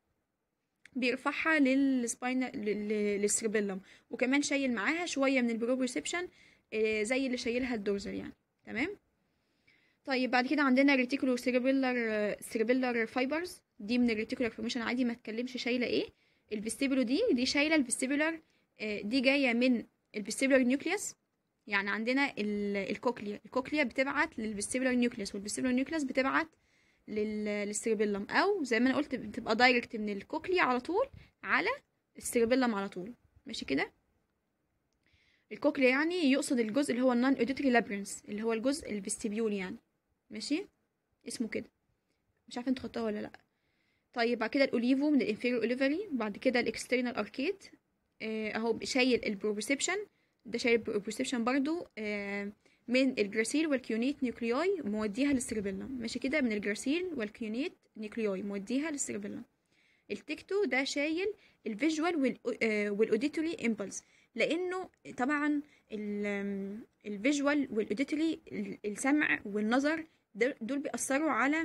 [SPEAKER 1] بيرفعها للسباينال للسيربيلم وكمان شايل معاها شويه من البروبرسبشن آه، زي اللي شايلها الدورزل يعني تمام طيب بعد كده عندنا ريتيكولو سيربيلر سيربيلر فايبرز دي من الريتيكولار فورميشن عادي ما اتكلمش شايله ايه الفيستيبولو دي دي شايله الفيستيبولار آه، دي جايه من الفيستيبولار نيوكليوس يعني عندنا ال- الكوكليا الكوكليا بتبعت للفيستيبولار نيوكليوس والفيستيبولار نيوكليوس بتبعت لل- للسيربيلم او زي ما انا قلت بتبقى دايركت من الكوكليا على طول على السيربيلم على طول ماشي كده الكوكليا يعني يقصد الجزء اللي هو النون اوديتري لابرنس اللي هو الجزء الفيستيبيول يعني ماشي اسمه كده مش عارفه انت خدتها ولا لا طيب بعد كده الاوليفو من الانفيريور اوليفري بعد كده الاكسترنال اركيد آه، اهو شايل البروبرسبشن ده شايل البروبرسبشن برضو آه، من الجراسيل والكيونيت نيوكليوي موديها للسيربيلم ماشي كده من الجراسيل والكيونيت نيوكليوي موديها للسيربيلم التكتو ده شايل الفيجوال والاوديتوري امبلس لانه طبعا الفيجوال والاوديتوري السمع والنظر دول دول بيأثروا على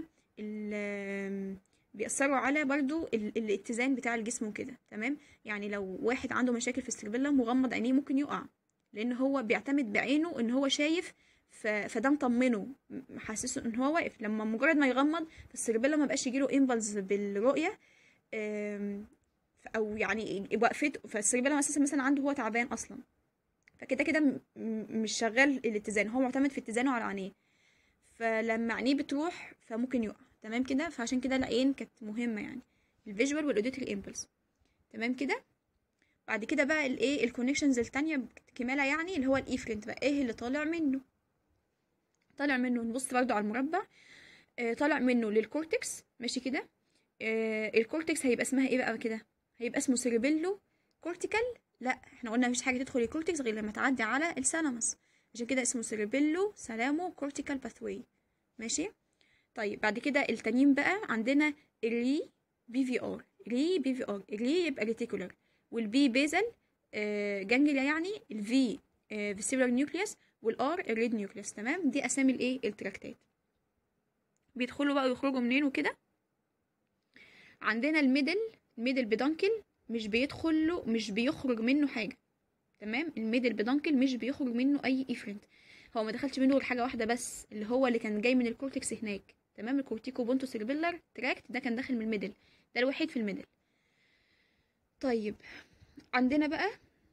[SPEAKER 1] ال- بيأثروا على برضو ال- الاتزان بتاع الجسم وكده تمام يعني لو واحد عنده مشاكل في السيربيلم مغمض عينيه ممكن يقع لان هو بيعتمد بعينه ان هو شايف ف... فده مطمنه محسسه ان هو واقف لما مجرد ما يغمض فالسيربيلم ما بقاش يجيله امبلس بالرؤيه أم، ف- او يعني وقفته فالسيربيلم اساسا مثلا عنده هو تعبان اصلا فكده كده م- م- مش شغال الاتزان هو معتمد في اتزانه على عينيه فلما عينيه بتروح فممكن يقع تمام كده فعشان كده العين كانت مهمه يعني الفيجوال والاوديتري امبلس تمام كده بعد كده بقى الايه الكونكشنز التانية كمالة يعني اللي هو الايفرنت بقى ايه اللي طالع منه طالع منه نبص برضو على المربع آه طالع منه للكورتكس ماشي كده آه الكورتكس هيبقى اسمها ايه بقى كده هيبقى اسمه سيربيلو كورتيكال لا احنا قلنا مفيش حاجه تدخل الكورتكس غير لما تعدي على الثالاموس عشان كده اسمه سيربيلو سلامو كورتيكال باثوي ماشي طيب بعد كده التانيين بقى عندنا الري بي في ار ري بي في ار الري يبقى ريتيكولار والبي بيزل آه جانجليا يعني الفي فيسيبولار نيوكليوس والار الريد نيوكليوس تمام دي اسامي الايه التراكتات بيدخلوا بقى ويخرجوا منين وكده عندنا الميدل الميدل بدانكل مش بيدخل له مش بيخرج منه حاجه تمام الميدل بدانكل مش بيخرج منه اي افرنت هو ما دخلش منه غير حاجه واحده بس اللي هو اللي كان جاي من الكورتكس هناك تمام الكورتيكو بونتو سيربيلر تراكت ده كان داخل من الميدل ده الوحيد في الميدل طيب عندنا بقى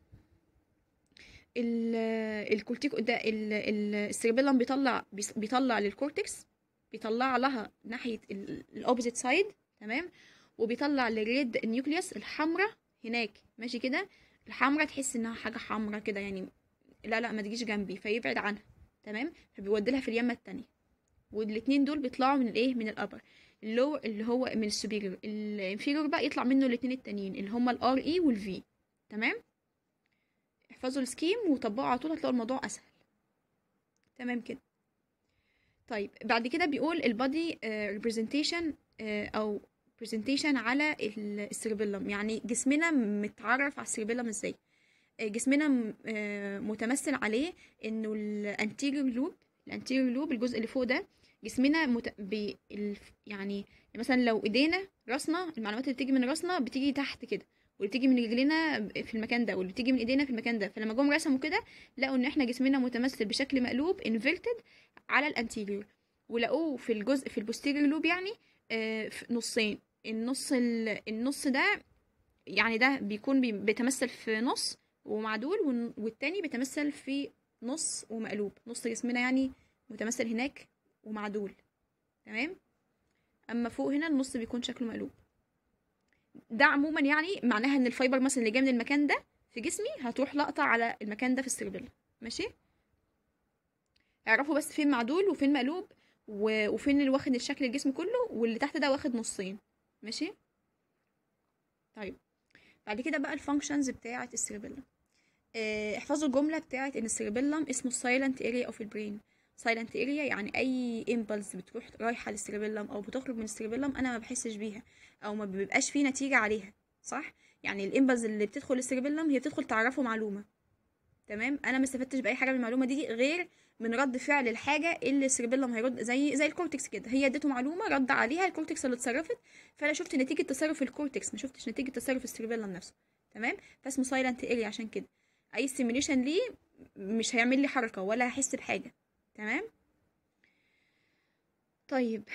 [SPEAKER 1] الكورتيكو ده السيربيلم بيطلع بيطلع للكورتكس بيطلع لها ناحيه الاوبزيت سايد تمام وبيطلع للريد النيوكليوس الحمراء هناك ماشي كده الحمراء تحس انها حاجه حمراء كده يعني لا لا ما تجيش جنبي فيبعد عنها تمام فبيودي لها في اليمه التانية والاتنين دول بيطلعوا من الايه من الابر اللو اللي هو من السوبيريور الانفيريور بقى يطلع منه الاتنين التانيين اللي هما الار اي والفي تمام احفظوا السكيم وطبقوا على طول هتلاقوا الموضوع اسهل تمام كده طيب بعد كده بيقول البادي ريبريزنتيشن او برزنتيشن على السيربيلم يعني جسمنا متعرف على السيربيلم ازاي جسمنا متمثل عليه انه الانتيريور لوب الانتيريور لوب الجزء اللي فوق ده جسمنا مت... ب... يعني مثلا لو ايدينا راسنا المعلومات اللي بتيجي من راسنا بتيجي تحت كده واللي بتيجي من رجلنا في المكان ده واللي بتيجي من ايدينا في المكان ده فلما جم رسموا كده لقوا ان احنا جسمنا متمثل بشكل مقلوب انفيرتد على الانتيريور ولقوه في الجزء في البوستيريور لوب يعني آه في نصين النص النص ده يعني ده بيكون بيتمثل في نص ومعدول والتاني بيتمثل في نص ومقلوب نص جسمنا يعني متمثل هناك ومعدول تمام اما فوق هنا النص بيكون شكله مقلوب ده عموما يعني معناها ان الفايبر مثلا اللي جاي من المكان ده في جسمي هتروح لقطة على المكان ده في السيربيلا ماشي اعرفوا بس فين معدول وفين مقلوب و... وفين اللي واخد الشكل الجسم كله واللي تحت ده واخد نصين ماشي طيب بعد كده بقى الفانكشنز بتاعه السيربيلم اه احفظوا الجمله بتاعه ان السيربيلم اسمه السايلنت اريا اوف البرين سايلنت اريا يعني اي امبلس بتروح رايحه للسيربيلم او بتخرج من السيربيلم انا ما بحسش بيها او ما بيبقاش فيه نتيجه عليها صح يعني الامبلس اللي بتدخل السيربيلم هي بتدخل تعرفه معلومه تمام انا ما استفدتش باي حاجه من المعلومه دي غير من رد فعل الحاجه اللي السيربيلم هيرد زي زي الكورتكس كده هي اديته معلومه رد عليها الكورتكس اللي اتصرفت فانا شفت نتيجه تصرف الكورتكس ما شفتش نتيجه تصرف السيربيلم نفسه تمام فاسمه سايلنت اريا عشان كده اي ستيميوليشن ليه مش هيعمل لي حركه ولا هحس بحاجه تمام طيب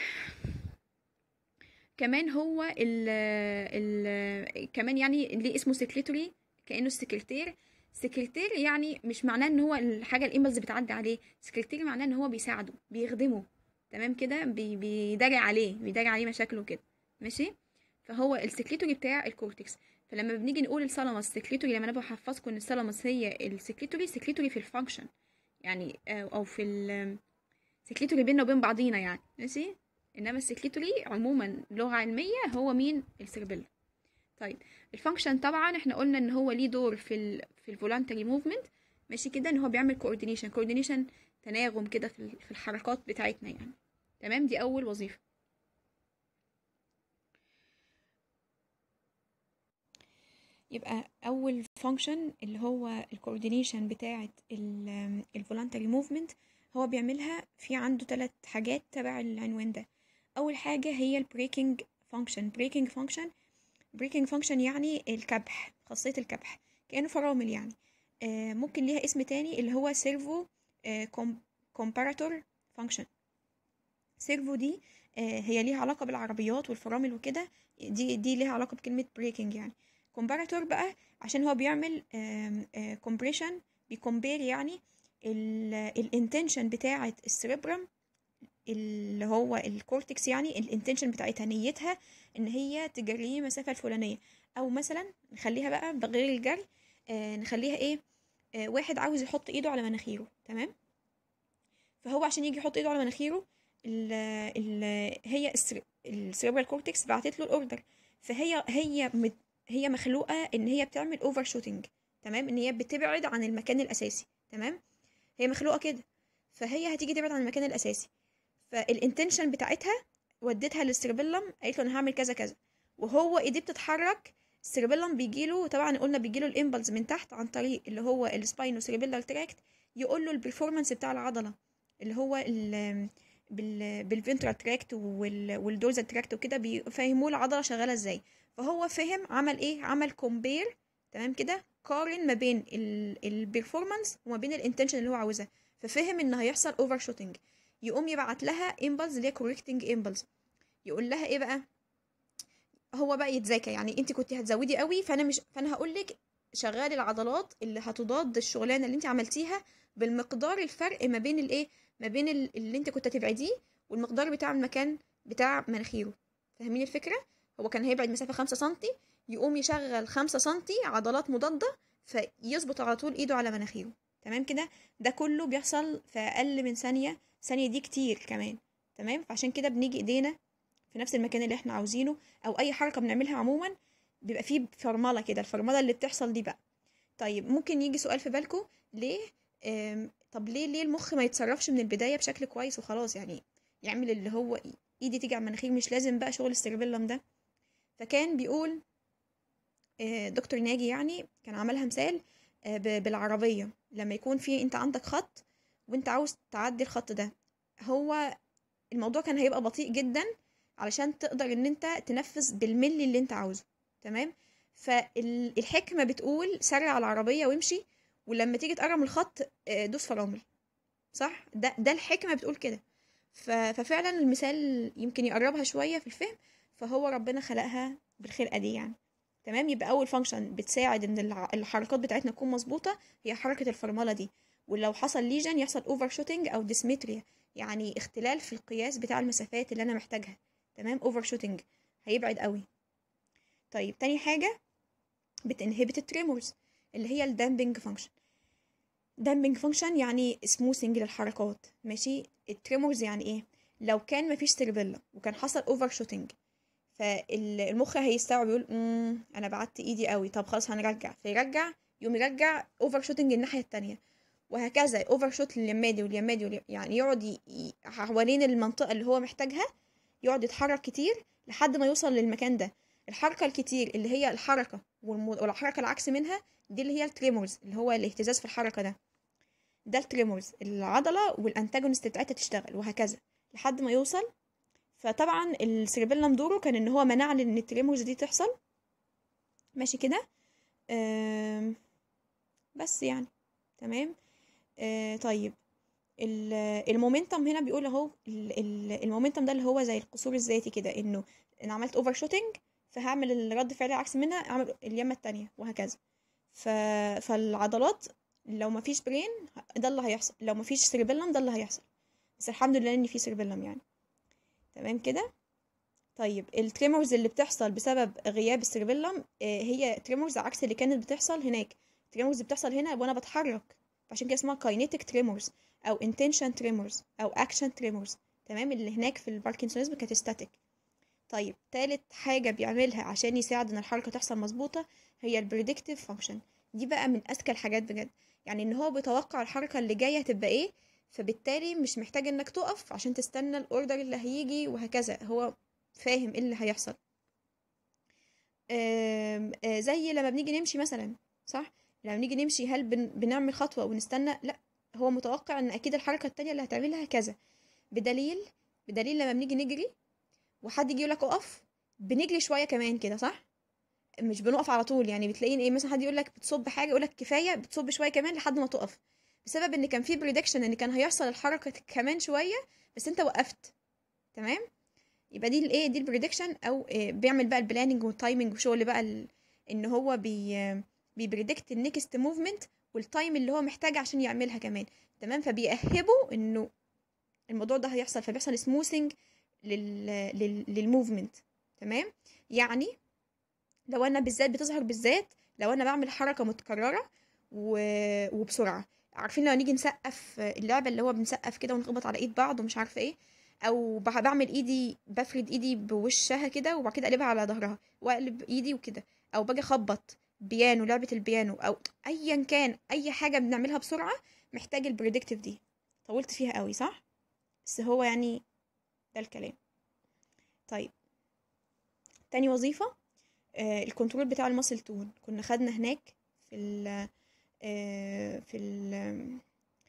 [SPEAKER 1] كمان هو ال ال كمان يعني ليه اسمه سكرتوري كانه السكرتير سكرتير يعني مش معناه ان هو الحاجه الامبلز بتعدي عليه سكرتير معناه ان هو بيساعده بيخدمه تمام كده بي بيداري عليه بيداري عليه مشاكله كده ماشي فهو السكرتوري بتاع الكورتكس فلما بنيجي نقول الثالاموس سكرتوري لما انا بحفظكم ان الثالاموس هي السكرتوري سكرتوري في الفانكشن يعني او في السكرتوري بيننا وبين بعضينا يعني ماشي انما السكرتوري عموما لغه علميه هو مين السيربيلا طيب الفانكشن طبعا احنا قلنا ان هو ليه دور في ال في الفولانتري موفمنت ماشي كده ان هو بيعمل كوردينيشن كوردينيشن تناغم كده في في الحركات بتاعتنا يعني تمام دي اول وظيفه يبقى اول فانكشن اللي هو الكوردينيشن بتاعه الفولانتري موفمنت هو بيعملها في عنده ثلاث حاجات تبع العنوان ده اول حاجه هي البريكنج فانكشن بريكنج فانكشن بريكنج فانكشن يعني الكبح خاصيه الكبح كانه فرامل يعني آه ممكن ليها اسم تاني اللي هو سيرفو آه كومباراتور فانكشن سيرفو دي آه هي ليها علاقه بالعربيات والفرامل وكده دي دي ليها علاقه بكلمه بريكنج يعني كومباراتور بقى عشان هو بيعمل كومبريشن بيكمبير يعني الانتنشن بتاعه السريبرم اللي هو الكورتكس يعني الانتنشن بتاعتها نيتها ان هي تجريه المسافه الفلانيه او مثلا نخليها بقى بغير الجري آه نخليها ايه آه واحد عاوز يحط ايده على مناخيره تمام فهو عشان يجي يحط ايده على مناخيره ال ال هي السيربرال كورتكس بعتت له الاوردر فهي هي مت هي مخلوقه ان هي بتعمل اوفر شوتنج تمام ان هي بتبعد عن المكان الاساسي تمام هي مخلوقه كده فهي هتيجي تبعد عن المكان الاساسي فالانتنشن بتاعتها وديتها للسيربيلم قالت له انا هعمل كذا كذا وهو ايديه بتتحرك السيربيلم بيجيله طبعا قلنا بيجيله الامبلز من تحت عن طريق اللي هو السباينو سيربيلر تراكت يقول له البرفورمانس بتاع العضله اللي هو بال بالفنترال تراكت والدورزال تراكت وكده بيفهموه العضله شغاله ازاي فهو فهم عمل ايه عمل كومبير تمام كده قارن ما بين البرفورمانس وما بين الانتنشن اللي هو عاوزها ففهم ان هيحصل اوفر شوتنج يقوم يبعت لها امبلز اللي هي كوريكتنج امبلز يقول لها ايه بقى هو بقى يتذاكى يعني انت كنت هتزودي قوي فانا مش فانا هقول لك شغال العضلات اللي هتضاد الشغلانه اللي انت عملتيها بالمقدار الفرق ما بين الايه ما بين اللي انت كنت هتبعديه والمقدار بتاع المكان بتاع مناخيره فاهمين الفكره هو كان هيبعد مسافه خمسة سنتي يقوم يشغل خمسة سنتي عضلات مضاده فيظبط على طول ايده على مناخيره تمام كده ده كله بيحصل في اقل من ثانيه ثانيه دي كتير كمان تمام فعشان كده بنيجي ايدينا في نفس المكان اللي احنا عاوزينه او اي حركه بنعملها عموما بيبقى فيه فرمله كده الفرمله اللي بتحصل دي بقى طيب ممكن يجي سؤال في بالكم ليه طب ليه ليه المخ ما يتصرفش من البدايه بشكل كويس وخلاص يعني يعمل اللي هو ايدي تيجي على المناخير مش لازم بقى شغل السيربيلم ده فكان بيقول دكتور ناجي يعني كان عملها مثال بالعربيه لما يكون في انت عندك خط وانت عاوز تعدي الخط ده هو الموضوع كان هيبقى بطيء جدا علشان تقدر ان انت تنفذ بالملي اللي انت عاوزه تمام فالحكمه بتقول سرع العربيه وامشي ولما تيجي تقرب من الخط دوس فرامل صح ده ده الحكمه بتقول كده ففعلا المثال يمكن يقربها شويه في الفهم فهو ربنا خلقها بالخلقه دي يعني تمام يبقى اول فانكشن بتساعد ان الحركات بتاعتنا تكون مظبوطه هي حركه الفرمله دي ولو حصل ليجن يحصل اوفر شوتنج او ديسمتريا يعني اختلال في القياس بتاع المسافات اللي انا محتاجها تمام اوفر شوتنج هيبعد قوي طيب تاني حاجه بتنهبت التريمورز اللي هي الدامبنج فانكشن دامبنج فانكشن يعني سموثنج للحركات ماشي التريمورز يعني ايه لو كان مفيش سيربيلا وكان حصل اوفر شوتنج فالمخ هيستوعب يقول امم انا بعدت ايدي قوي طب خلاص هنرجع فيرجع يقوم يرجع اوفر شوتنج الناحيه التانية وهكذا اوفر شوت لليمادي واليمادي والي... يعني يقعد ي... حوالين المنطقه اللي هو محتاجها يقعد يتحرك كتير لحد ما يوصل للمكان ده الحركه الكتير اللي هي الحركه والم... والحركه العكس منها دي اللي هي التريمورز اللي هو الاهتزاز في الحركه ده ده التريمورز العضله والانتاجونست بتاعتها تشتغل وهكذا لحد ما يوصل فطبعا السيربيلم دوره كان ان هو منع ان التريمورز دي تحصل ماشي كده آم... بس يعني تمام آه طيب المومنتم هنا بيقول اهو المومنتم ده اللي هو زي القصور الذاتي كده انه انا عملت اوفر شوتنج فهعمل الرد فعل عكس منها اعمل اليمه التانية وهكذا ف... فالعضلات لو ما فيش برين ده اللي هيحصل لو ما فيش سيربيلم ده اللي هيحصل بس الحمد لله ان في سيربيلم يعني تمام كده طيب التريمورز اللي بتحصل بسبب غياب السيربيلم هي تريمورز عكس اللي كانت بتحصل هناك التريمورز بتحصل هنا وانا بتحرك عشان كده اسمها كاينيتيك تريمورز او انتنشن تريمورز او اكشن تريمورز تمام اللي هناك في الباركنسونيزم كانت ستاتيك طيب تالت حاجة بيعملها عشان يساعد ان الحركة تحصل مظبوطة هي البريدكتيف فانكشن دي بقى من اذكى الحاجات بجد يعني ان هو بيتوقع الحركة اللي جاية هتبقى ايه فبالتالي مش محتاج انك تقف عشان تستنى الاوردر اللي هيجي وهكذا هو فاهم ايه اللي هيحصل آم آه زي لما بنيجي نمشي مثلا صح لما بنيجي نمشي هل بن بنعمل خطوة ونستنى لا هو متوقع ان اكيد الحركة التانية اللي هتعملها كذا بدليل بدليل لما بنيجي نجري وحد يجي يقولك اقف بنجري شوية كمان كده صح مش بنقف على طول يعني بتلاقين ايه مثلا حد يقول لك بتصب حاجه يقول لك كفايه بتصب شويه كمان لحد ما تقف بسبب ان كان في بريدكشن ان كان هيحصل الحركه كمان شويه بس انت وقفت تمام يبقى دي الايه دي البريدكشن او إيه بيعمل بقى البلاننج والتايمنج وشغل بقى ال... ان هو بي بيبريدكت النكست موفمنت والتايم اللي هو محتاج عشان يعملها كمان تمام فبيأهبه انه الموضوع ده هيحصل فبيحصل سموثنج لل... لل... للموفمنت تمام يعني لو انا بالذات بتظهر بالذات لو انا بعمل حركه متكرره و... وبسرعه عارفين لو نيجي نسقف اللعبه اللي هو بنسقف كده ونخبط على ايد بعض ومش عارفه ايه او بعمل ايدي بفرد ايدي بوشها كده وبعد كده اقلبها على ظهرها واقلب ايدي وكده او باجي اخبط بيانو لعبه البيانو او ايا كان اي حاجه بنعملها بسرعه محتاج البريدكتيف دي طولت فيها قوي صح بس هو يعني ده الكلام طيب تاني وظيفه آه الكنترول بتاع الماسل تون كنا خدنا هناك في ال آه في ال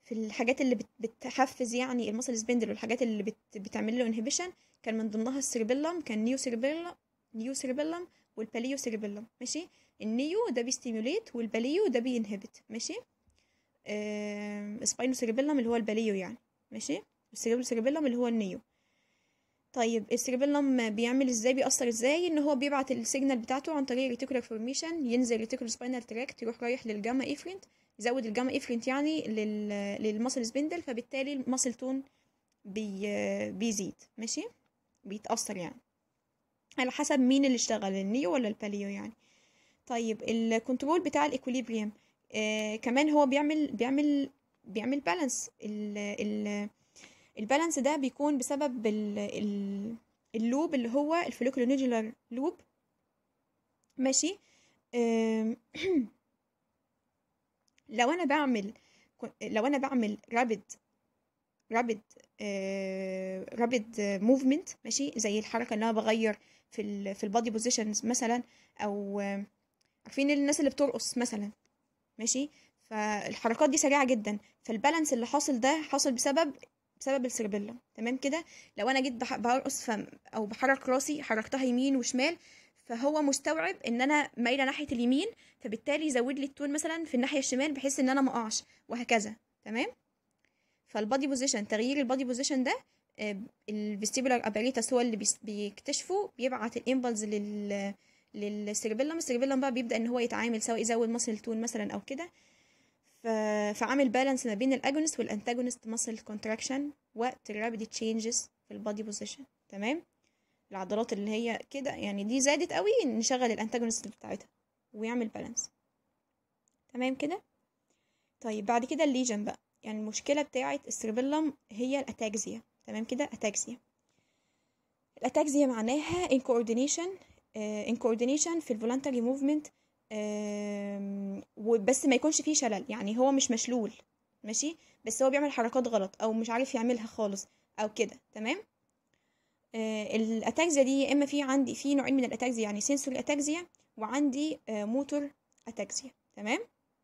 [SPEAKER 1] في الحاجات اللي بت- بتحفز يعني المسل سبندل والحاجات اللي بت بتعمل له انهبيشن كان من ضمنها السيربيلم كان نيو سيربيلم نيو سيربيلم والباليو سيربيلم ماشي النيو ده بيستيموليت والباليو ده بينهبت ماشي آه سباينو سيربيلم اللي هو الباليو يعني ماشي السيربيلو سيربيلم اللي هو النيو طيب السيربيلم بيعمل ازاي بيأثر ازاي ان هو بيبعت السيجنال بتاعته عن طريق ريتيكولار فورميشن ينزل ريتيكولار سباينال تراكت يروح رايح للجاما افرنت يزود الجاما افرنت يعني لل للمسل سبندل فبالتالي المسل تون بي بيزيد ماشي بيتأثر يعني على حسب مين اللي اشتغل النيو ولا الباليو يعني طيب الكنترول بتاع الاكوليبريم آه كمان هو بيعمل بيعمل بيعمل بالانس ال ال البالانس ده بيكون بسبب ال ال اللوب اللي هو الفوليكولونيجولار لوب ماشي آم، لو انا بعمل لو انا بعمل رابد رابد رابد موفمنت ماشي زي الحركه اللي انا بغير في ال في البادي بوزيشنز مثلا او آه، عارفين الناس اللي بترقص مثلا ماشي فالحركات دي سريعه جدا فالبالانس اللي حاصل ده حاصل بسبب بسبب السيربيلم تمام كده لو انا جيت بح- برقص ف... او بحرك راسي حركتها يمين وشمال فهو مستوعب ان انا مايله ناحيه اليمين فبالتالي يزود لي التون مثلا في الناحيه الشمال بحيث ان انا ما اقعش وهكذا تمام فالبادي بوزيشن تغيير البادي بوزيشن ده الفيستيبولار اباريتس هو اللي بيس- بيكتشفه بيبعت الامبلز لل للسيربيلم السيربيلم بقى بيبدا ان هو يتعامل سواء يزود ماسل تون مثلا او كده ف... فعامل بالانس ما بين الاجونست والانتاجونست ماسل كونتراكشن وقت الرابيد تشينجز في البادي بوزيشن تمام العضلات اللي هي كده يعني دي زادت قوي نشغل الانتاجونست بتاعتها ويعمل بالانس تمام كده طيب بعد كده الليجن بقى يعني المشكله بتاعه السيربيلم هي الاتاكزيا تمام كده اتاكزيا الاتاكزيا معناها incoordination آه incoordination في الفولنتري موفمنت وبس ما يكونش فيه شلل يعني هو مش مشلول ماشي بس هو بيعمل حركات غلط او مش عارف يعملها خالص او كده تمام آه الاتاكزيا دي يا اما في عندي في نوعين من الاتاكزيا يعني سنسوري اتاكزيا وعندي آه موتور اتاكزيا تمام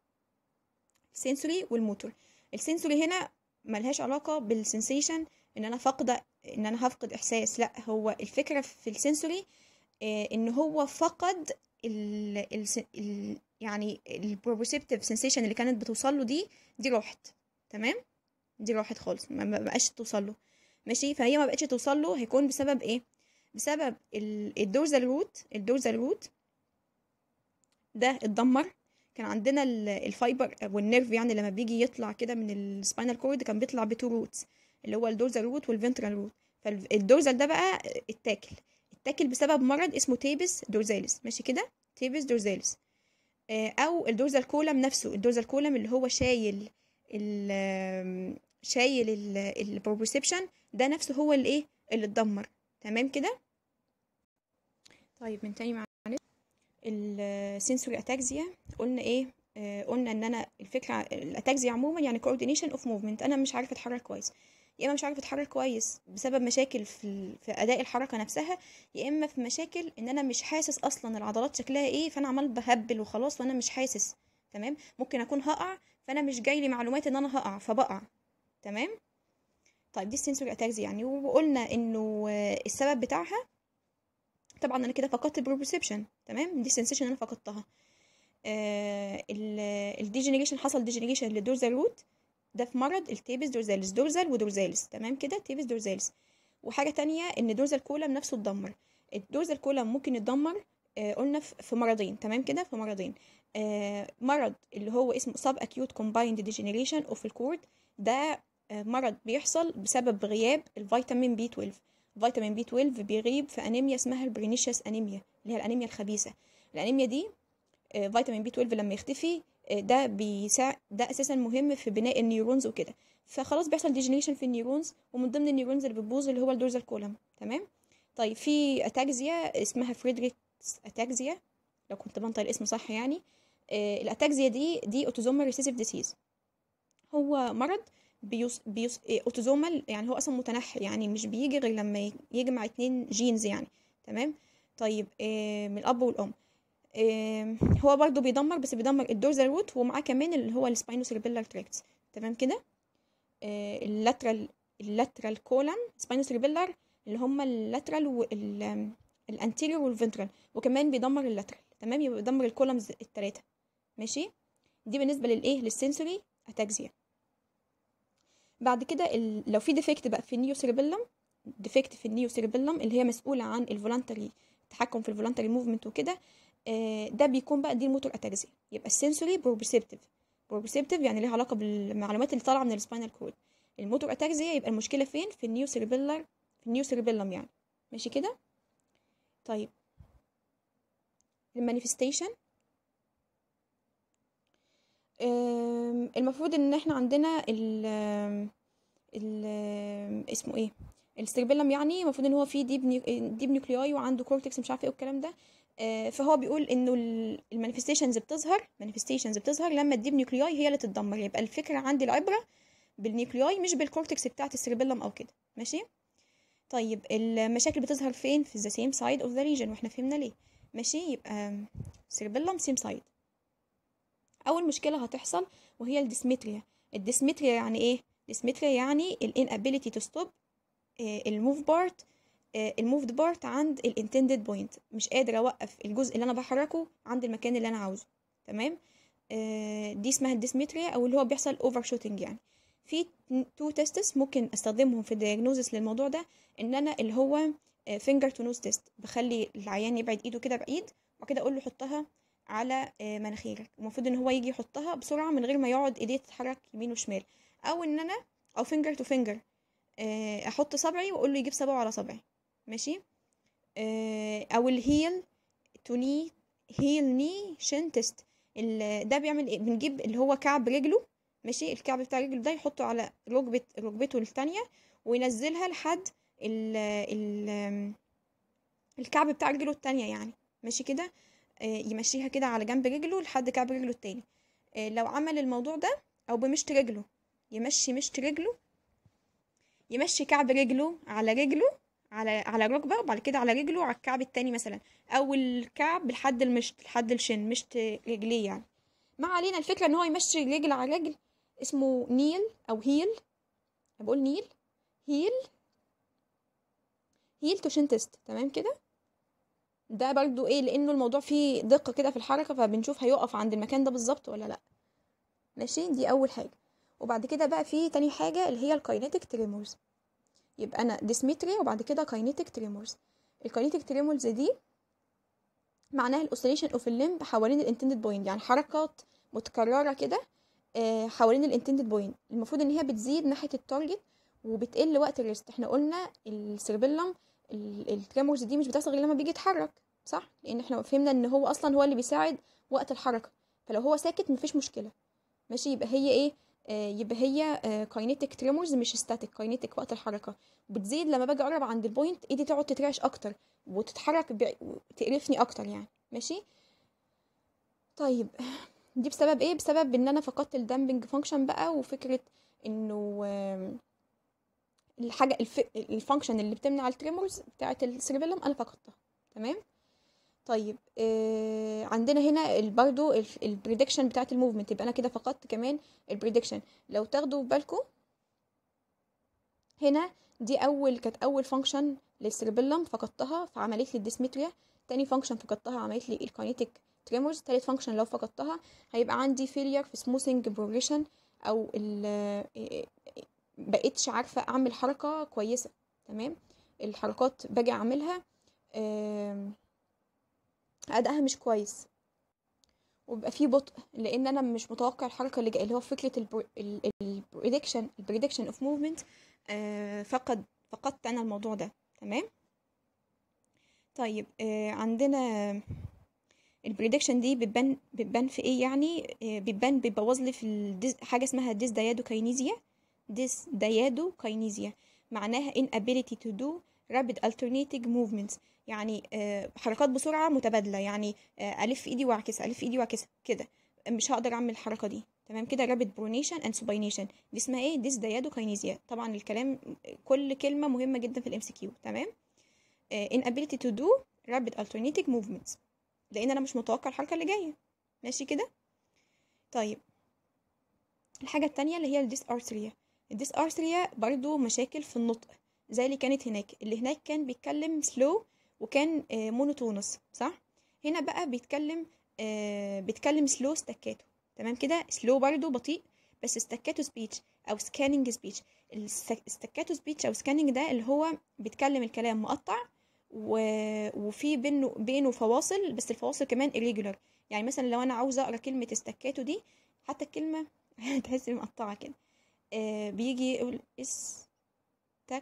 [SPEAKER 1] السنسوري والموتور السنسوري هنا ملهاش علاقة بالسنسيشن ان انا فاقدة ان انا هفقد احساس لا هو الفكرة في السنسوري آه ان هو فقد ال ال ال يعني البروبوسيبتيف سنسيشن اللي كانت بتوصل له دي دي راحت تمام دي راحت خالص ما ما بقاش توصل له ماشي فهي ما بقتش توصل له هيكون بسبب ايه بسبب الدورزال روت الدورزال روت ده اتدمر كان عندنا ال- الفايبر والنيرف يعني لما بيجي يطلع كده من السباينال كورد كان بيطلع بتو روتس اللي هو الدورزال روت والفنترال روت فالدورزال ده بقى اتاكل اتاكل بسبب مرض اسمه تيبس دورزاليس ماشي كده تيبس دورزاليس آه، او الدورزال كولم نفسه الدورزال كولم اللي هو شايل ال شايل البروبرسبشن ده نفسه هو اللي ايه اللي اتدمر تمام كده طيب من تاني معلش السنسوري اتاكزيا قلنا ايه آه قلنا ان انا الفكره الاتاكزيا عموما يعني coordination اوف موفمنت انا مش عارفه اتحرك كويس يا اما مش عارفه اتحرك كويس بسبب مشاكل في ال... في اداء الحركه نفسها يا اما في مشاكل ان انا مش حاسس اصلا العضلات شكلها ايه فانا عمال بهبل وخلاص وانا مش حاسس تمام ممكن اكون هقع فانا مش جاي لي معلومات ان انا هقع فبقع تمام طيب دي السنسوري اتاكزي يعني وقلنا انه آه، السبب بتاعها طبعا انا كده فقدت البروبرسبشن تمام دي سنسيشن انا فقدتها آه الديجنريشن حصل ديجنريشن للدورزال روت ده في مرض التيبس دورزاليس دورزال ودورزاليس تمام كده تيبس دورزاليس وحاجه تانية ان دورزال كولم نفسه اتدمر الدورزال كولم ممكن يتدمر آه قلنا في في مرضين تمام كده في مرضين آه مرض اللي هو اسمه سب اكيوت كومبايند ديجنريشن اوف الكورد ده آه مرض بيحصل بسبب غياب الفيتامين بي 12 فيتامين بي 12 بيغيب في انيميا اسمها البرينيشيس انيميا اللي هي الانيميا الخبيثه الانيميا دي آه، فيتامين بي 12 لما يختفي آه، ده بيساعد ده اساسا مهم في بناء النيورونز وكده فخلاص بيحصل ديجنريشن في النيورونز ومن ضمن النيورونز اللي بتبوظ اللي هو الدورزال كولم تمام طيب في اتاكزيا اسمها فريدريكس اتاكزيا لو كنت بنطق الاسم صح يعني آه، الاتاكزيا دي دي اوتوزومال ريسيسيف ديسيز هو مرض بيوس بيوس إيه، اوتوزومال يعني هو اصلا متنحي يعني مش بيجي غير لما ي- يجمع اتنين جينز يعني تمام طيب آه، من الاب والام آه، هو برضو بيدمر بس بيدمر الدورزال روت ومعاه كمان اللي هو السباينوسيربيلار تراكتس تمام كده اللاترال اللاترال كولم سباينو سيربيلر اللي هم اللاترال والانتيريور والفنترال وكمان بيدمر اللاترال تمام يبقى بيدمر الكولمز الثلاثه ماشي دي بالنسبه للايه للسنسوري اتاكزيا بعد كده ال... لو في ديفكت بقى في النيو سيربيلم ديفكت في النيو سيربيلم اللي هي مسؤوله عن الفولنتري التحكم في الفولنتري موفمنت وكده آه ده بيكون بقى دي الموتور اتاكزيا يبقى السنسوري بروبرسبتيف بروبرسبتيف يعني ليها علاقه بالمعلومات اللي طالعه من السباينال كورد الموتور اتاكزيا يبقى المشكله فين في النيو سيربيلر في النيو سيربيلم يعني ماشي كده طيب المانيفستيشن المفروض ان احنا عندنا ال ال اسمه ايه السيربيلم يعني المفروض ان هو فيه ديب ديب نيوكلياي وعنده كورتكس مش عارفه ايه والكلام ده فهو بيقول انه المانيفستيشنز بتظهر مانيفستيشنز بتظهر لما الديب نيوكلياي هي اللي تتدمر يبقى الفكره عندي العبره بالنيوكلياي مش بالكورتكس بتاعه السيربيلم او كده ماشي طيب المشاكل بتظهر فين في the same side of the region واحنا فهمنا ليه ماشي يبقى سيربيلم سيم سايد اول مشكله هتحصل وهي الديسمتريا الديسمتريا يعني ايه ديسمتريا يعني الانابيليتي تو ستوب الموف بارت الموفد بارت عند الانتندد بوينت مش قادر اوقف الجزء اللي انا بحركه عند المكان اللي انا عاوزه تمام آه دي اسمها الديسمتريا او اللي هو بيحصل اوفر شوتنج يعني في تو تيستس ممكن استخدمهم في الدياجنوزس للموضوع ده ان انا اللي هو فينجر تو نوز تيست بخلي العيان يبعد ايده كده بعيد وبعد كده اقول له حطها على مناخيرك المفروض ان هو يجي يحطها بسرعه من غير ما يقعد ايديه تتحرك يمين وشمال او ان انا او فينجر تو فينجر احط صبعي واقول له يجيب صبعه على صبعي ماشي او الهيل تو ني هيل ني شين تيست ده بيعمل ايه بنجيب اللي هو كعب رجله ماشي الكعب بتاع رجله ده يحطه على ركبه ركبته التانية وينزلها لحد ال ال الكعب بتاع رجله التانية يعني ماشي كده يمشيها كده على جنب رجله لحد كعب رجله التاني لو عمل الموضوع ده او بمشط رجله يمشي مشط رجله يمشي كعب رجله على رجله على على ركبه وبعد كده على رجله على الكعب التاني مثلا او الكعب لحد المشط لحد الشن مشط رجليه يعني ما علينا الفكره ان هو يمشي رجل على رجل اسمه نيل او هيل بقول نيل هيل هيل تو شن تيست تمام كده ده برضو ايه لانه الموضوع فيه دقه كده في الحركه فبنشوف هيقف عند المكان ده بالظبط ولا لا ماشي دي اول حاجه وبعد كده بقى في تاني حاجه اللي هي الكاينيتيك تريمورز يبقى انا ديسمتريا وبعد كده كاينيتيك تريمورز الكاينيتيك تريمورز دي معناها الاوسيليشن اوف الليمب حوالين الانتندد بوينت يعني حركات متكرره كده حوالين الانتندد بوينت المفروض ان هي بتزيد ناحيه التارجت وبتقل وقت الريست احنا قلنا السيربيلم التريمورز دي مش بتحصل غير لما بيجي يتحرك صح لان احنا فهمنا ان هو اصلا هو اللي بيساعد وقت الحركه فلو هو ساكت مفيش مشكله ماشي يبقى هي ايه آه يبقى هي كاينيتيك تريمورز مش ستاتيك كاينيتيك وقت الحركه بتزيد لما باجي اقرب عند البوينت ايدي تقعد تترعش اكتر وتتحرك بع... وتقرفني اكتر يعني ماشي طيب دي بسبب ايه بسبب ان انا فقدت الدامبنج فانكشن بقى وفكره انه آه الحاجه الف... الفانكشن اللي بتمنع التريمورز بتاعه السيربيلم انا فقدتها تمام طيب آه عندنا هنا برضو البريدكشن بتاعه الموفمنت يبقى انا كده فقدت كمان البريدكشن لو تاخدوا بالكم هنا دي اول كانت اول فانكشن للسيربيلم فقدتها فعملت لي الديسمتريا تاني فانكشن فقدتها عملت لي الكاينيتيك تريمورز تالت فانكشن لو فقدتها هيبقى عندي فيلير في سموثينج بروجريشن او ال بقيتش عارفة أعمل حركة كويسة تمام الحركات باجي أعملها أدائها مش كويس وبيبقى فيه بطء لأن أنا مش متوقع الحركة اللي جاية اللي هو فكرة البريدكشن البريدكشن اوف موفمنت فقد فقدت أنا الموضوع ده تمام طيب آه عندنا البريدكشن دي بتبان بتبان في ايه يعني آه بتبان بيبوظ لي في الديز حاجه اسمها ديس دايادوكاينيزيا ديس دايادوكاينيزيا معناها inability to do rapid alternating movements يعني آه حركات بسرعه متبادله يعني آه الف ايدي واعكسها الف ايدي واعكسها كده مش هقدر اعمل الحركه دي تمام كده rapid pronation and supination دي اسمها ايه ديس دايادوكاينيزيا طبعا الكلام كل كلمه مهمه جدا في الام سي كيو تمام inability to do rapid alternating movements لان انا مش متوقع الحركه اللي جايه ماشي كده طيب الحاجه التانية اللي هي الديس ارثريا الديسارثريا برضو مشاكل في النطق زي اللي كانت هناك اللي هناك كان بيتكلم سلو وكان مونوتونس صح هنا بقى بيتكلم آه بيتكلم سلو ستاكاتو تمام كده سلو برضو بطيء بس ستاكاتو سبيتش او سكاننج سبيتش الستاكاتو سبيتش او سكاننج ده اللي هو بيتكلم الكلام مقطع و... وفي بينه بينه فواصل بس الفواصل كمان irregular يعني مثلا لو انا عاوزه اقرا كلمه استكاتو دي حتى الكلمه تحسي مقطعه كده آه بيجي يقول اس تك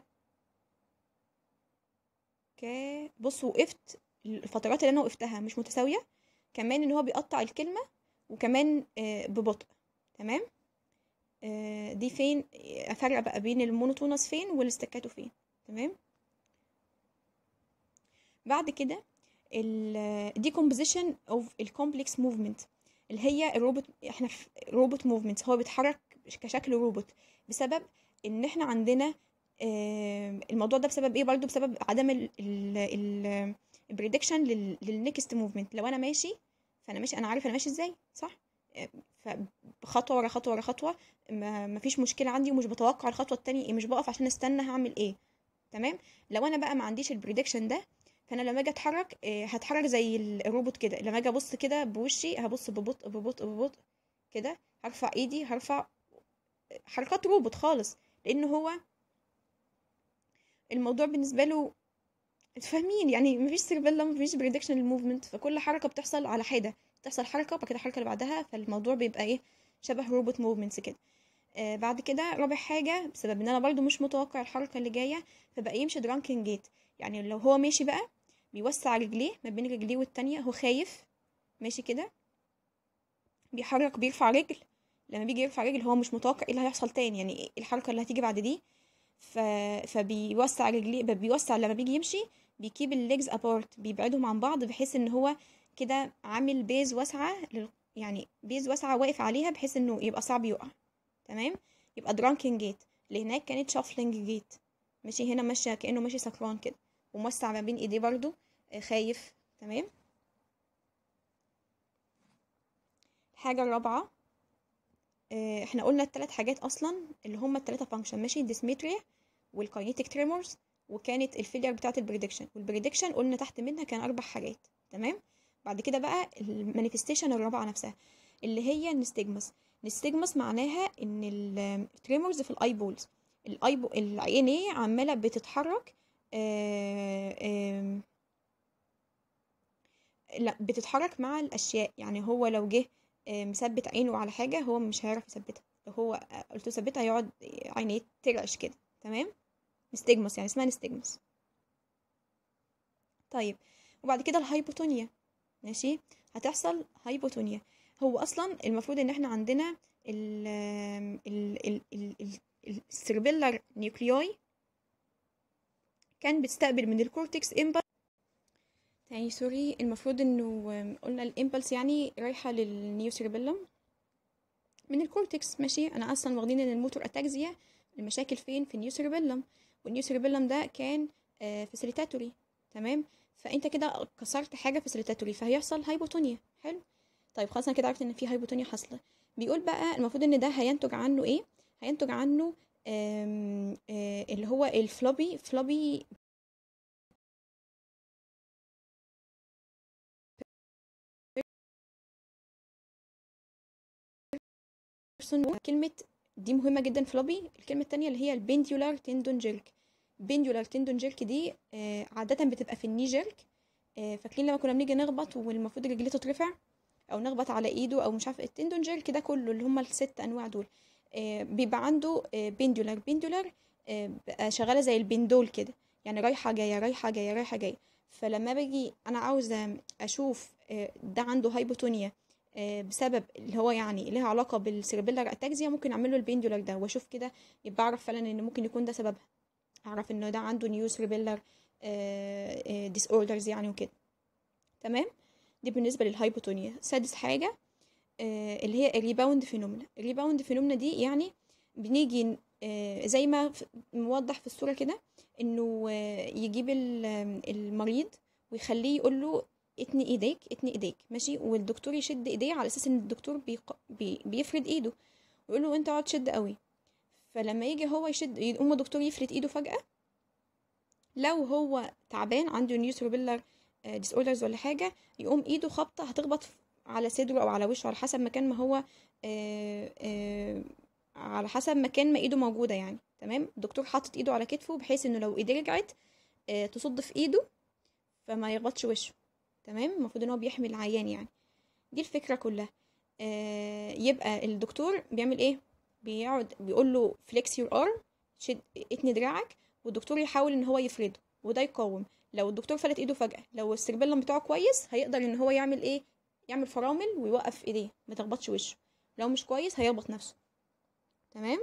[SPEAKER 1] كا بص وقفت الفترات اللي انا وقفتها مش متساويه كمان ان هو بيقطع الكلمه وكمان آه ببطء تمام آه دي فين افرق بقى بين المونوتونس فين والاستكاتو فين تمام بعد كده ال decomposition of الكومبلكس موفمنت اللي هي الروبوت احنا في روبوت موفمنت هو بيتحرك كشكل روبوت بسبب ان احنا عندنا الموضوع ده بسبب ايه برضو بسبب عدم البريدكشن للنكست موفمنت لو انا ماشي فانا ماشي انا عارف انا ماشي ازاي صح خطوه ورا خطوه ورا خطوه ما فيش مشكله عندي ومش بتوقع الخطوه التانية ايه مش بقف عشان استنى هعمل ايه تمام لو انا بقى ما عنديش البريدكشن ده فانا لما اجي اتحرك هتحرك زي الروبوت كده لما اجي ابص كده بوشي هبص ببطء ببطء ببطء كده هرفع ايدي هرفع حركات روبوت خالص لان هو الموضوع بالنسبه له فاهمين يعني مفيش سيربيلم مفيش بريدكشن للموفمنت فكل حركه بتحصل على حده تحصل حركه وبعد كده الحركه اللي بعدها فالموضوع بيبقى ايه شبه روبوت موفمنتس كده آه بعد كده رابع حاجه بسبب ان انا برضو مش متوقع الحركه اللي جايه فبقى يمشي درانكن جيت يعني لو هو ماشي بقى بيوسع رجليه ما بين رجليه والتانية هو خايف ماشي كده بيحرك بيرفع رجل لما بيجي يرفع رجل هو مش متوقع ايه اللي هيحصل تاني يعني ايه الحركه اللي هتيجي بعد دي ف... فبيوسع رجليه بيوسع لما بيجي يمشي بيكيب الليجز ابارت بيبعدهم عن بعض بحيث ان هو كده عامل بيز واسعه لل... يعني بيز واسعه واقف عليها بحيث انه يبقى صعب يقع تمام يبقى درانكن جيت اللي هناك كانت شافلنج جيت ماشي هنا ماشي كانه ماشي سكران كده وموسع ما بين ايديه برضو خايف تمام الحاجه الرابعه احنا قلنا الثلاث حاجات اصلا اللي هما الثلاثه فانكشن ماشي الديسمتريا والكاينيتيك تريمورز وكانت الفيلير بتاعه البريدكشن والبريدكشن قلنا تحت منها كان اربع حاجات تمام بعد كده بقى المانيفستيشن الرابعه نفسها اللي هي النستجمس النستجمس معناها ان التريمورز في الاي بولز الاي بو... العينيه عماله بتتحرك آآ آآ لا بتتحرك مع الاشياء يعني هو لو جه مثبت عينه على حاجه هو مش هيعرف يثبتها لو هو قلت له ثبتها هيقعد عينيه ترعش كده تمام نستجمس يعني اسمها نستجمس طيب وبعد كده الهايبوتونيا ماشي هتحصل هايبوتونيا هو اصلا المفروض ان احنا عندنا ال ال ال ال السيربيلر نيوكليوي كان بتستقبل من الكورتكس امبلس تاني سوري المفروض انه قلنا الامبلس يعني رايحة للنيو سيربيلم من الكورتكس ماشي انا اصلا واخدين ان الموتور اتاكزيا المشاكل فين في النيو سيربيلم والنيو سيربيلم ده كان آه فاسيليتاتوري تمام فانت كده كسرت حاجه فاسيليتاتوري فهيحصل هايبوتونيا حلو طيب خلاص انا كده عرفت ان في هايبوتونيا حاصله بيقول بقى المفروض ان ده هينتج عنه ايه هينتج عنه آم آه اللي هو الفلوبي فلوبي كلمة دي مهمة جدا فلوبي الكلمة التانية اللي هي البنديولار تندون جيرك بنديولار تندون جيرك دي آه عادة بتبقى في الني جيرك آه فاكرين لما كنا بنيجي نخبط والمفروض رجليه تترفع او نخبط على ايده او مش عارف التندون جيرك ده كله اللي هما الست انواع دول آه بيبقى عنده بنديولار بنديولار بقى شغالة زي البندول كده يعني رايحة جاية رايحة جاية رايحة جاية فلما باجي انا عاوزة اشوف ده عنده هايبوتونيا بسبب اللي هو يعني لها علاقة بالسيربيلر اتاكزيا ممكن اعمل له البندولار ده واشوف كده يبقى اعرف فعلا ان ممكن يكون ده سببها اعرف ان ده عنده نيو سيربيلر ديس اوردرز يعني وكده تمام دي بالنسبة للهايبوتونيا سادس حاجة اللي هي الريباوند فينومينا الريباوند فينومينا دي يعني بنيجي زي ما موضح في الصورة كده انه يجيب المريض ويخليه يقول له اتني ايديك اتني ايديك ماشي والدكتور يشد ايديه على اساس ان الدكتور بيق... بي... بيفرد ايده ويقول له انت اقعد شد قوي فلما يجي هو يشد يقوم الدكتور يفلت ايده فجأة لو هو تعبان عنده نيوتروبيلر ديس اوردرز ولا حاجة يقوم ايده خبطة هتخبط على صدره او على وشه على حسب مكان ما هو آه آه على حسب مكان ما ايده موجودة يعني تمام الدكتور حاطط ايده على كتفه بحيث انه لو ايديه رجعت آه تصد في ايده فما يخبطش وشه تمام المفروض ان هو بيحمي العيان يعني دي الفكرة كلها آه يبقى الدكتور بيعمل ايه بيقعد بيقول له فليكس يور ارم شد اتني دراعك والدكتور يحاول ان هو يفرده وده يقاوم لو الدكتور فلت ايده فجأة لو السيربيلم بتاعه كويس هيقدر ان هو يعمل ايه يعمل فرامل ويوقف ايديه ما تخبطش وشه لو مش كويس هيخبط نفسه تمام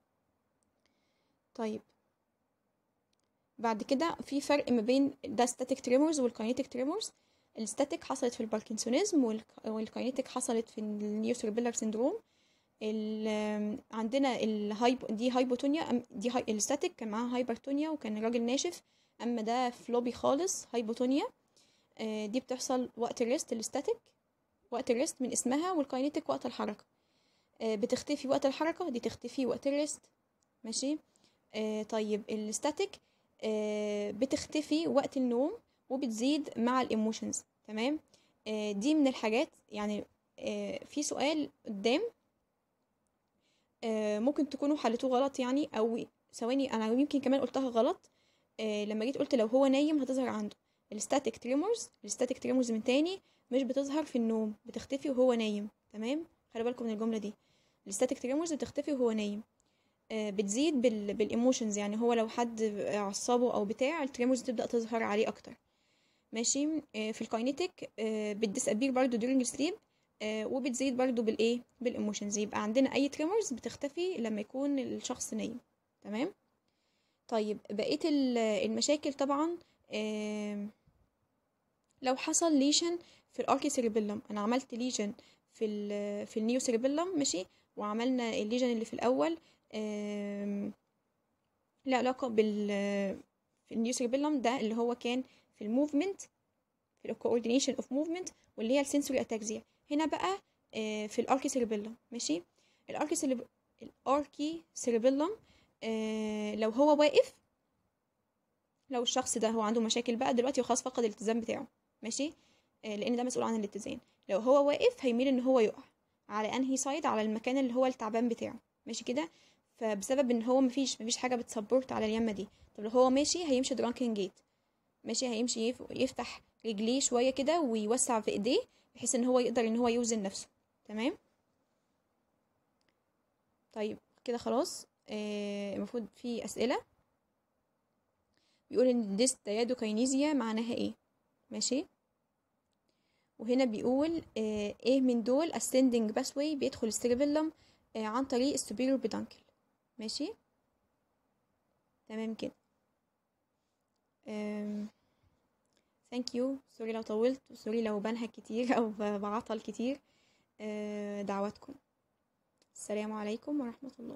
[SPEAKER 1] طيب بعد كده في فرق ما بين ده ستاتيك تريمورز والكاينيتيك تريمورز الستاتيك حصلت في الباركنسونيزم والكاينيتيك حصلت في النيوسيربيلر سيندروم عندنا الهايب دي هايبوتونيا دي هاي الستاتيك كان معاها هايبرتونيا وكان الراجل ناشف اما ده فلوبي خالص هايبوتونيا دي بتحصل وقت الريست الستاتيك وقت الريست من اسمها والكاينيتيك وقت الحركه بتختفي وقت الحركه دي تختفي وقت الريست ماشي طيب الستاتيك بتختفي وقت النوم وبتزيد مع الايموشنز تمام دي من الحاجات يعني في سؤال قدام ممكن تكونوا حلتوه غلط يعني او ثواني انا يمكن كمان قلتها غلط لما جيت قلت لو هو نايم هتظهر عنده الستاتيك تريمورز الستاتيك تريمورز من تاني مش بتظهر في النوم بتختفي وهو نايم تمام خلي بالكم من الجمله دي الستاتيك تريمورز بتختفي وهو نايم بتزيد بال بالايموشنز يعني هو لو حد عصبه او بتاع التريمورز تبدا تظهر عليه اكتر ماشي في الكاينيتيك بتديسابير برضو during sleep وبتزيد برضو بالايه بالايموشنز يبقى عندنا اي تريمورز بتختفي لما يكون الشخص نايم تمام طيب بقيه المشاكل طبعا لو حصل ليشن في الاركي سيريبيلم انا عملت ليجن في ال في النيو سيريبيلم ماشي وعملنا الليجن اللي في الاول له علاقه بال في النيو سيريبيلم ده اللي هو كان في الموفمنت في الكوردينيشن اوف موفمنت واللي هي السنسوري اتاكزيا هنا بقى في الاركي سيريبيلم ماشي الاركي سيريب... الاركي سيريبيلم لو هو واقف لو الشخص ده هو عنده مشاكل بقى دلوقتي وخلاص فقد الالتزام بتاعه ماشي لان ده مسؤول عن الاتزان لو هو واقف هيميل ان هو يقع على انهي سايد على المكان اللي هو التعبان بتاعه ماشي كده فبسبب ان هو مفيش مفيش حاجه بتسبورت على اليمه دي طب لو هو ماشي هيمشي درانكن جيت ماشي هيمشي يفتح رجليه شويه كده ويوسع في ايديه بحيث ان هو يقدر ان هو يوزن نفسه تمام طيب كده خلاص آه المفروض في اسئله بيقول ان ديس ديادوكاينيزيا معناها ايه ماشي وهنا بيقول آه ايه من دول ascending pathway بيدخل السيربيلم آه عن طريق السوبيريور بيدانكل ماشي تمام كده ثانك يو سوري لو طولت وسوري لو بنهك كتير او بعطل كتير دعواتكم السلام عليكم ورحمه الله